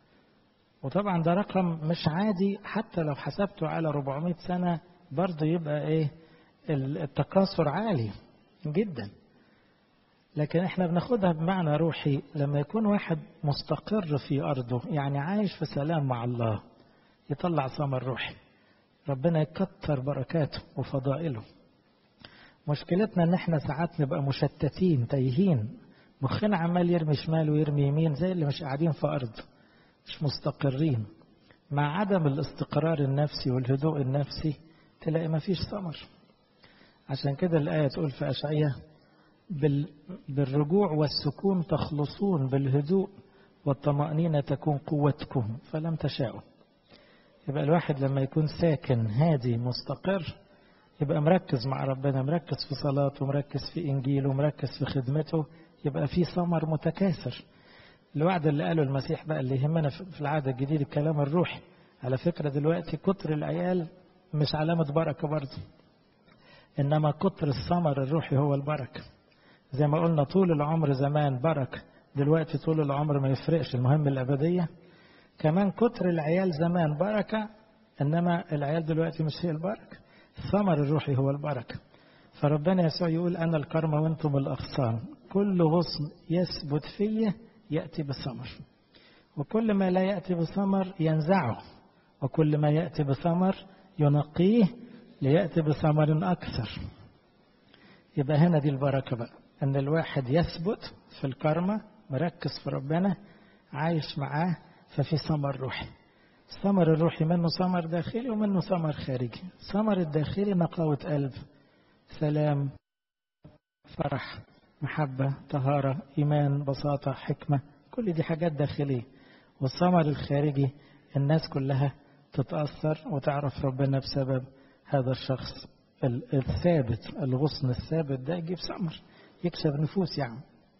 وطبعا ده رقم مش عادي حتى لو حسبته على 400 سنة برضه يبقى ايه التكاثر عالي جدا لكن احنا بناخدها بمعنى روحي لما يكون واحد مستقر في أرضه يعني عايش في سلام مع الله يطلع ثمر روحي ربنا يكتر بركاته وفضائله مشكلتنا ان احنا ساعات نبقى مشتتين تايهين مخنا عمال يرمي شمال ويرمي يمين زي اللي مش قاعدين في أرض مش مستقرين مع عدم الاستقرار النفسي والهدوء النفسي تلاقي ما فيش ثمر عشان كده الآية تقول في أشعية بال بالرجوع والسكون تخلصون بالهدوء والطمأنينة تكون قوتكم فلم تشاءوا يبقى الواحد لما يكون ساكن هادي مستقر يبقى مركز مع ربنا مركز في صلاته مركز في إنجيله مركز في خدمته يبقى في ثمر متكاثر الوعد اللي قاله المسيح بقى اللي يهمنا في العهد الجديد الكلام الروحي على فكرة دلوقتي كتر العيال مش علامة بركة برضه إنما كتر الثمر الروحي هو البركة زي ما قلنا طول العمر زمان بركة دلوقتي طول العمر ما يفرقش المهم الأبدية كمان كتر العيال زمان بركة إنما العيال دلوقتي مش هي البركة الثمر الروحي هو البركة فربنا يسوع يقول أنا الكرمة وأنتم الأغصان كل غصن يثبت فيه يأتي بثمر وكل ما لا يأتي بثمر ينزعه وكل ما يأتي بثمر ينقيه ليأتي بثمر أكثر يبقى هنا دي البركة بقى أن الواحد يثبت في الكرمة مركز في ربنا عايش معاه ففي ثمر روحي الثمر الروحي منه ثمر داخلي ومنه ثمر خارجي الثمر الداخلي نقاوة قلب سلام فرح محبة طهارة إيمان بساطة حكمة كل دي حاجات داخلية والثمر الخارجي الناس كلها تتأثر وتعرف ربنا بسبب هذا الشخص الثابت الغصن الثابت ده يجيب ثمر يكسب نفوس يعني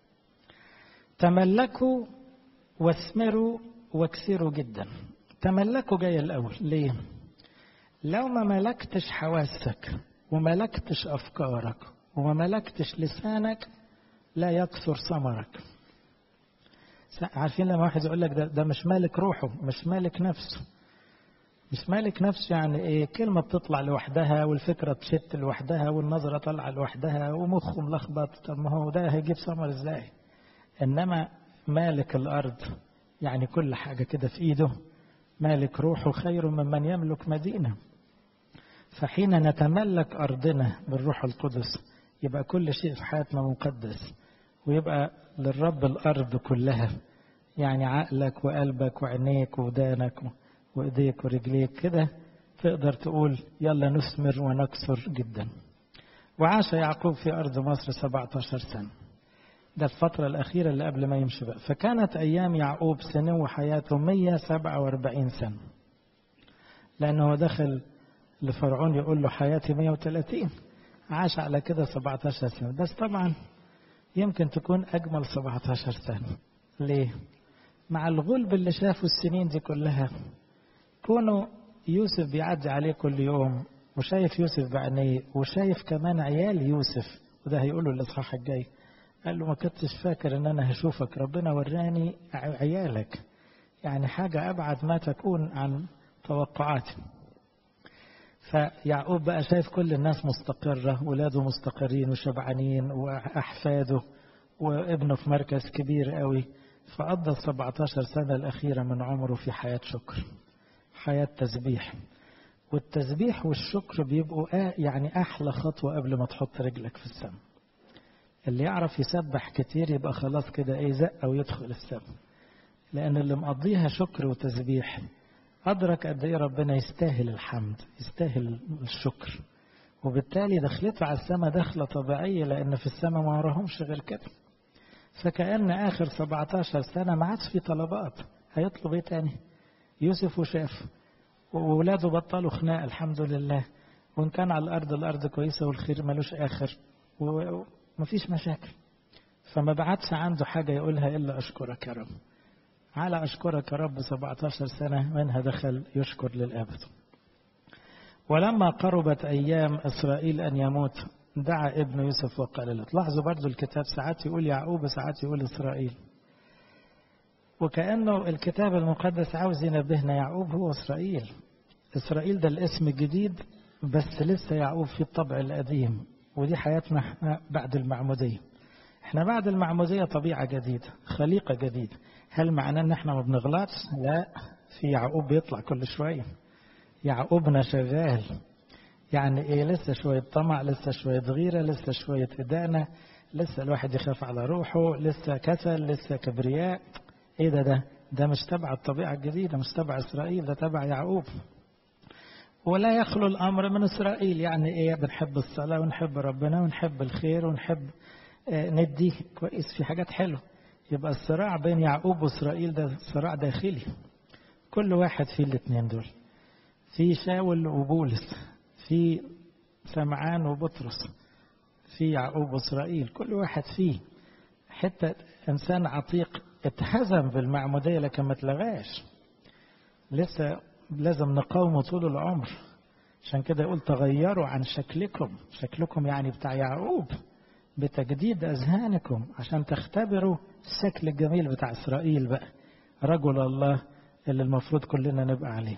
تملكوا واثمروا واكثروا جدا تملكوا جاي الأول ليه لو ما ملكتش حواسك وملكتش أفكارك وما ملكتش لسانك لا يكثر ثمرك عارفين لما واحد يقول لك ده, ده مش مالك روحه مش مالك نفسه مش مالك نفسه يعني ايه كلمة بتطلع لوحدها والفكرة تشت لوحدها والنظرة طالعة لوحدها ومخه ملخبط طب ما هو ده هيجيب ثمر ازاي انما مالك الارض يعني كل حاجة كده في ايده مالك روحه خير ممن يملك مدينة فحين نتملك أرضنا بالروح القدس يبقى كل شيء في حياتنا مقدس ويبقى للرب الأرض كلها يعني عقلك وقلبك وعينيك ودانك وإيديك ورجليك كده تقدر تقول يلا نثمر ونكسر جدا وعاش يعقوب في أرض مصر 17 سنة ده الفترة الأخيرة اللي قبل ما يمشي بقى فكانت أيام يعقوب سنو حياته 147 سنة لأنه دخل لفرعون يقول له حياتي 130 عاش على كده 17 سنة بس طبعا يمكن تكون أجمل 17 سنة ليه؟ مع الغلب اللي شافه السنين دي كلها كونه يوسف بيعدي عليه كل يوم وشايف يوسف بعينيه وشايف كمان عيال يوسف وده هيقوله الإصحاح الجاي قال له ما كنتش فاكر ان انا هشوفك ربنا وراني عيالك يعني حاجة ابعد ما تكون عن توقعاتي فيعقوب بقى شايف كل الناس مستقرة ولاده مستقرين وشبعانين وأحفاده وابنه في مركز كبير قوي فقضى ال 17 سنة الأخيرة من عمره في حياة شكر حياة تسبيح والتسبيح والشكر بيبقوا يعني أحلى خطوة قبل ما تحط رجلك في السماء اللي يعرف يسبح كتير يبقى خلاص كده ايه زق ويدخل السماء لأن اللي مقضيها شكر وتسبيح أدرك قد إيه ربنا يستاهل الحمد يستاهل الشكر وبالتالي دخلته على السماء دخلة طبيعية لأن في السماء ما وراهمش غير كده فكأن آخر 17 سنة ما عادش في طلبات هيطلب إيه تاني يوسف وشاف وولاده بطلوا خناق الحمد لله وإن كان على الأرض الأرض كويسة والخير ملوش آخر ومفيش مشاكل فما بعدش عنده حاجة يقولها إلا أشكرك يا رب على أشكرك يا رب 17 سنة منها دخل يشكر للأبد ولما قربت أيام إسرائيل أن يموت دعا ابن يوسف وقال له تلاحظوا برضو الكتاب ساعات يقول يعقوب ساعات يقول إسرائيل وكأنه الكتاب المقدس عاوز ينبهنا يعقوب هو إسرائيل إسرائيل ده الاسم الجديد بس لسه يعقوب في الطبع القديم ودي حياتنا احنا بعد المعمودية احنا بعد المعمودية طبيعة جديدة خليقة جديدة هل معناه ان احنا ما بنغلطش لا في يعقوب بيطلع كل شوية يعقوبنا شغال يعني ايه لسه شوية طمع لسه شوية غيرة لسه شوية إدانة لسه الواحد يخاف على روحه لسه كسل لسه كبرياء ايه ده ده ده مش تبع الطبيعة الجديدة مش تبع إسرائيل ده تبع يعقوب ولا يخلو الأمر من إسرائيل يعني إيه بنحب الصلاة ونحب ربنا ونحب الخير ونحب ندي كويس في حاجات حلوة يبقى الصراع بين يعقوب وإسرائيل ده صراع داخلي كل واحد في الاثنين دول في شاول وبولس في سمعان وبطرس في يعقوب وإسرائيل كل واحد فيه حتى إنسان عتيق اتهزم بالمعمودية لكن ما اتلغاش لسه لازم نقاومه طول العمر عشان كده يقول تغيروا عن شكلكم شكلكم يعني بتاع يعقوب بتجديد أذهانكم عشان تختبروا الشكل الجميل بتاع إسرائيل بقى رجل الله اللي المفروض كلنا نبقى عليه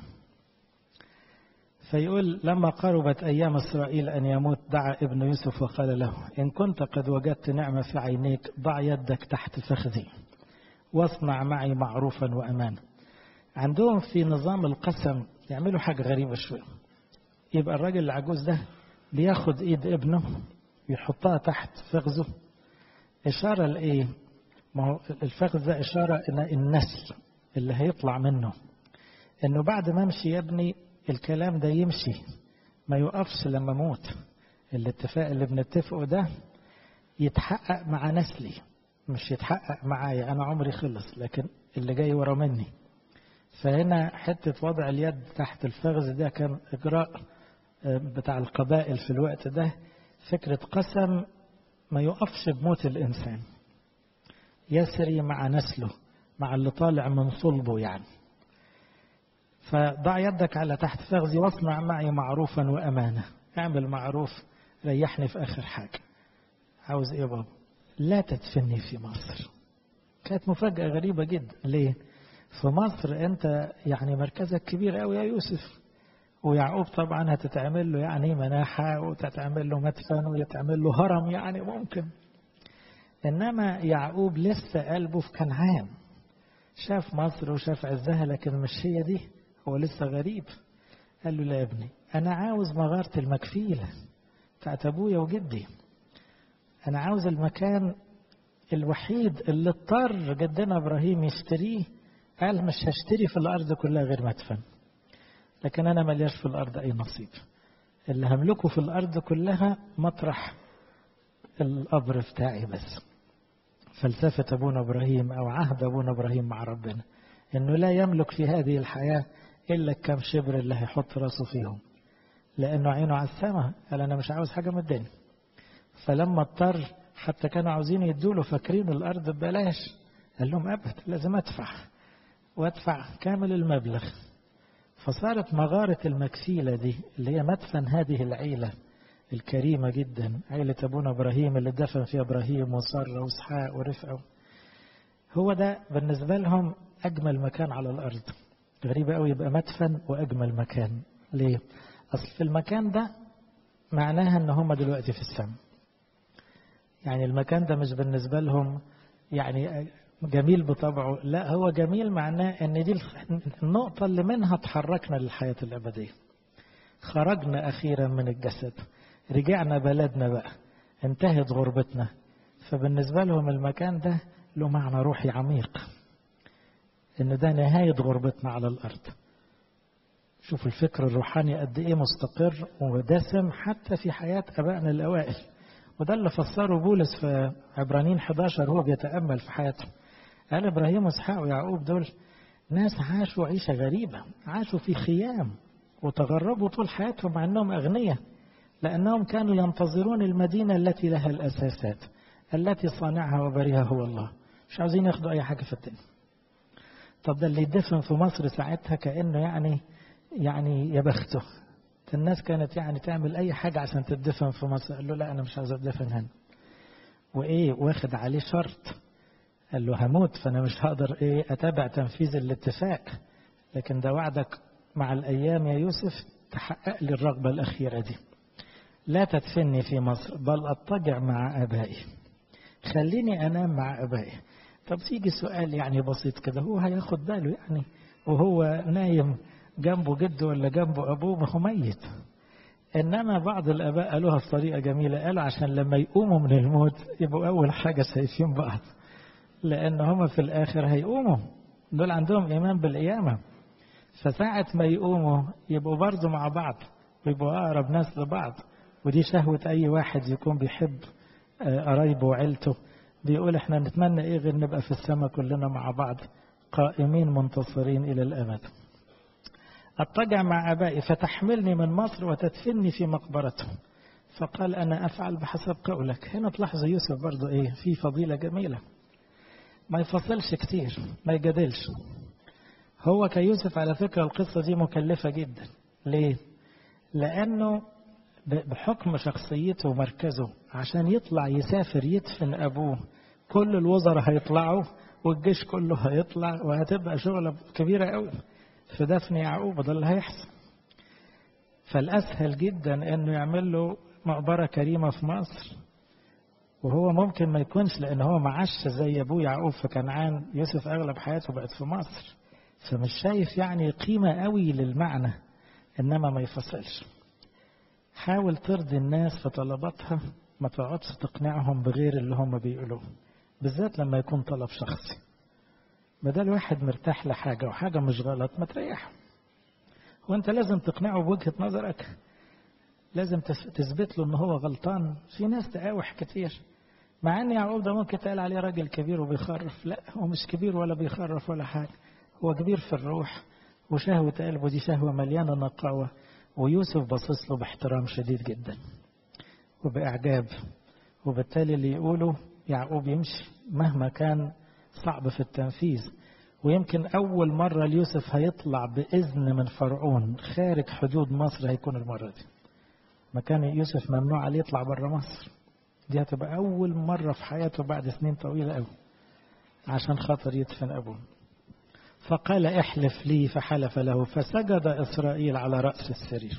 فيقول لما قربت أيام إسرائيل أن يموت دعا ابن يوسف وقال له إن كنت قد وجدت نعمة في عينيك ضع يدك تحت فخذي واصنع معي معروفا وأمانا عندهم في نظام القسم يعملوا حاجة غريبة شوية يبقى الراجل العجوز ده بياخد ايد ابنه يحطها تحت فخذه إشارة لإيه؟ ما هو الفخذ ده إشارة إن النسل اللي هيطلع منه إنه بعد ما أمشي يا ابني الكلام ده يمشي ما يقفش لما أموت الاتفاق اللي بنتفقه ده يتحقق مع نسلي مش يتحقق معايا أنا عمري خلص لكن اللي جاي ورا مني فهنا حتة وضع اليد تحت الفخذ ده كان إجراء بتاع القبائل في الوقت ده فكرة قسم ما يقفش بموت الإنسان يسري مع نسله مع اللي طالع من صلبه يعني فضع يدك على تحت فخذي واصنع معي معروفا وأمانة اعمل معروف ريحني في آخر حاجة عاوز إيه بابا لا تدفني في مصر كانت مفاجأة غريبة جدا ليه في مصر أنت يعني مركزك كبير قوي يا يوسف ويعقوب طبعا هتتعمل له يعني مناحة وتتعمل له مدفن ويتعمل له هرم يعني ممكن إنما يعقوب لسه قلبه في كنعان شاف مصر وشاف عزها لكن مش هي دي هو لسه غريب قال له لا يا ابني أنا عاوز مغارة المكفيلة بتاعت أبويا وجدي أنا عاوز المكان الوحيد اللي اضطر جدنا إبراهيم يشتريه قال مش هشتري في الأرض كلها غير مدفن لكن أنا ملياش في الأرض أي نصيب اللي هملكه في الأرض كلها مطرح القبر بتاعي بس فلسفة أبونا إبراهيم أو عهد أبونا إبراهيم مع ربنا إنه لا يملك في هذه الحياة إلا كم شبر اللي هيحط راسه فيهم لأنه عينه على السماء قال أنا مش عاوز حاجة من الدنيا فلما اضطر حتى كانوا عاوزين يدوله فاكرين الأرض ببلاش قال لهم أبد لازم أدفع وأدفع كامل المبلغ فصارت مغارة المكفيلة دي اللي هي مدفن هذه العيلة الكريمة جدا عيلة أبونا إبراهيم اللي دفن فيها إبراهيم وسارة وإسحاق ورفقة هو ده بالنسبة لهم أجمل مكان على الأرض غريبة قوي يبقى مدفن وأجمل مكان ليه؟ أصل في المكان ده معناها أن هم دلوقتي في السماء يعني المكان ده مش بالنسبة لهم يعني جميل بطبعه لا هو جميل معناه ان دي النقطة اللي منها تحركنا للحياة الأبدية خرجنا أخيرا من الجسد رجعنا بلدنا بقى انتهت غربتنا فبالنسبة لهم المكان ده له معنى روحي عميق ان ده نهاية غربتنا على الأرض شوف الفكر الروحاني قد ايه مستقر ودسم حتى في حياة أبائنا الأوائل وده اللي فسره بولس في عبرانيين 11 هو بيتأمل في حياته قال إبراهيم وإسحاق ويعقوب دول ناس عاشوا عيشة غريبة عاشوا في خيام وتغربوا طول حياتهم مع أنهم أغنياء لأنهم كانوا ينتظرون المدينة التي لها الأساسات التي صانعها وبريها هو الله مش عاوزين ياخدوا أي حاجة في الدنيا طب ده اللي يدفن في مصر ساعتها كأنه يعني يعني يا بخته الناس كانت يعني تعمل أي حاجة عشان تدفن في مصر قال له لا أنا مش عاوز أدفن هنا وإيه واخد عليه شرط قال له هموت فأنا مش هقدر إيه أتابع تنفيذ الاتفاق لكن ده وعدك مع الأيام يا يوسف تحقق لي الرغبة الأخيرة دي لا تدفني في مصر بل أضطجع مع أبائي خليني أنام مع أبائي طب تيجي سؤال يعني بسيط كده هو هياخد باله يعني وهو نايم جنبه جده ولا جنبه أبوه ما هو ميت إنما بعض الآباء قالوها بطريقة جميلة قالوا عشان لما يقوموا من الموت يبقوا أول حاجة شايفين بعض لأن هما في الآخر هيقوموا دول عندهم إيمان بالقيامة فساعة ما يقوموا يبقوا برضه مع بعض ويبقوا أقرب ناس لبعض ودي شهوة أي واحد يكون بيحب قرايبه وعيلته بيقول احنا نتمنى ايه غير نبقى في السماء كلنا مع بعض قائمين منتصرين إلى الأبد أضطجع مع أبائي فتحملني من مصر وتدفني في مقبرته فقال أنا أفعل بحسب قولك هنا تلاحظ يوسف برضو إيه في فضيلة جميلة ما يفصلش كتير ما يجادلش هو كيوسف على فكرة القصة دي مكلفة جدا ليه لأنه بحكم شخصيته ومركزه عشان يطلع يسافر يدفن أبوه كل الوزراء هيطلعوا والجيش كله هيطلع وهتبقى شغلة كبيرة قوي في دفن يعقوب ده اللي هيحصل فالأسهل جدا أنه يعمل له مقبرة كريمة في مصر وهو ممكن ما يكونش لأن هو معاش زي أبوه يعقوب في كنعان يوسف أغلب حياته بقت في مصر فمش شايف يعني قيمة قوي للمعنى إنما ما يفصلش حاول ترضي الناس في طلباتها ما تقعدش تقنعهم بغير اللي هم بيقولوه بالذات لما يكون طلب شخصي بدل واحد مرتاح لحاجة وحاجة مش غلط ما تريحه وانت لازم تقنعه بوجهة نظرك لازم تثبت له ان هو غلطان في ناس تقاوح كتير مع ان يعقوب ده ممكن تقال عليه راجل كبير وبيخرف لا هو مش كبير ولا بيخرف ولا حاجة هو كبير في الروح وشهوة قلبه دي شهوة مليانة نقاوة ويوسف باصص له باحترام شديد جدا وبإعجاب وبالتالي اللي يقوله يعقوب يمشي مهما كان صعب في التنفيذ ويمكن أول مرة ليوسف هيطلع بإذن من فرعون خارج حدود مصر هيكون المرة دي مكان يوسف ممنوع عليه يطلع بره مصر دي هتبقى أول مرة في حياته بعد سنين طويلة قوي عشان خاطر يدفن أبوه فقال احلف لي فحلف له فسجد إسرائيل على رأس السرير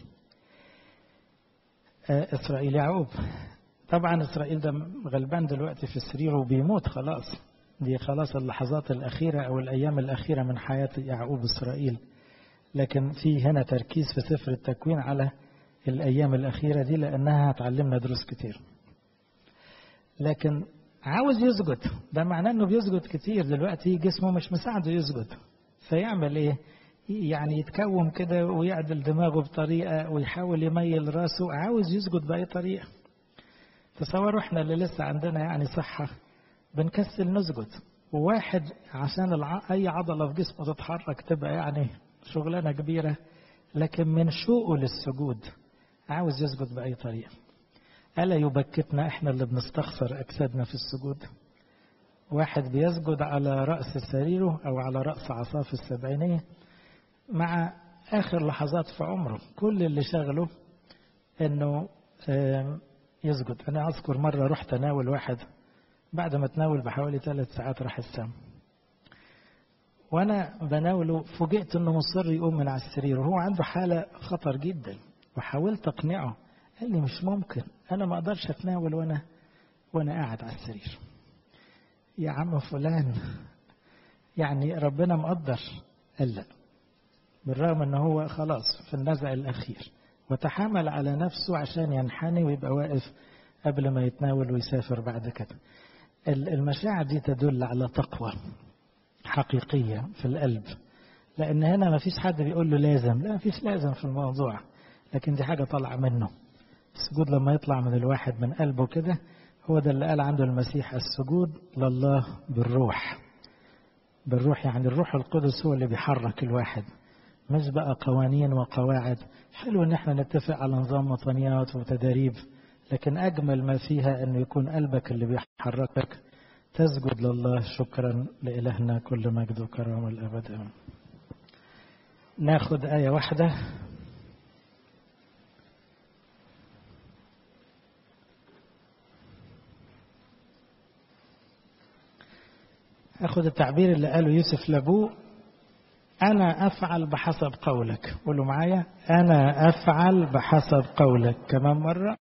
إسرائيل يعقوب طبعا إسرائيل ده غلبان دلوقتي في السرير وبيموت خلاص دي خلاص اللحظات الأخيرة أو الأيام الأخيرة من حياة يعقوب إسرائيل لكن في هنا تركيز في سفر التكوين على الأيام الأخيرة دي لأنها هتعلمنا دروس كتير لكن عاوز يسجد ده معناه انه بيسجد كتير دلوقتي جسمه مش مساعده يسجد فيعمل ايه يعني يتكوم كده ويعدل دماغه بطريقة ويحاول يميل راسه عاوز يسجد بأي طريقة تصوروا احنا اللي لسه عندنا يعني صحة بنكسل نسجد وواحد عشان الع... أي عضلة في جسمه تتحرك تبقى يعني شغلانة كبيرة لكن من شوقه للسجود عاوز يسجد بأي طريقة ألا يبكتنا إحنا اللي بنستخسر أجسادنا في السجود واحد بيسجد على رأس سريره أو على رأس عصاه في السبعينية مع آخر لحظات في عمره كل اللي شغله إنه يسجد أنا أذكر مرة رحت أناول واحد بعد ما تناول بحوالي ثلاث ساعات راح السام وأنا بناوله فوجئت إنه مصر يقوم من على السرير وهو عنده حالة خطر جدا وحاولت أقنعه قال لي مش ممكن أنا ما أقدرش أتناول وأنا وأنا قاعد على السرير يا عم فلان يعني ربنا مقدر قال لا بالرغم ان هو خلاص في النزع الاخير وتحامل على نفسه عشان ينحني ويبقى واقف قبل ما يتناول ويسافر بعد كده المشاعر دي تدل على تقوى حقيقية في القلب لأن هنا ما فيش حد بيقول له لازم لا ما فيش لازم في الموضوع لكن دي حاجة طالعة منه السجود لما يطلع من الواحد من قلبه كده هو ده اللي قال عنده المسيح السجود لله بالروح بالروح يعني الروح القدس هو اللي بيحرك الواحد مش بقى قوانين وقواعد حلو ان احنا نتفق على نظام وطنيات وتداريب لكن اجمل ما فيها انه يكون قلبك اللي بيحركك تسجد لله شكرا لإلهنا كل مجد وكرامة الأبد أمين ناخد آية واحدة أخذ التعبير اللي قاله يوسف لأبوه أنا أفعل بحسب قولك قولوا معايا أنا أفعل بحسب قولك كمان مرة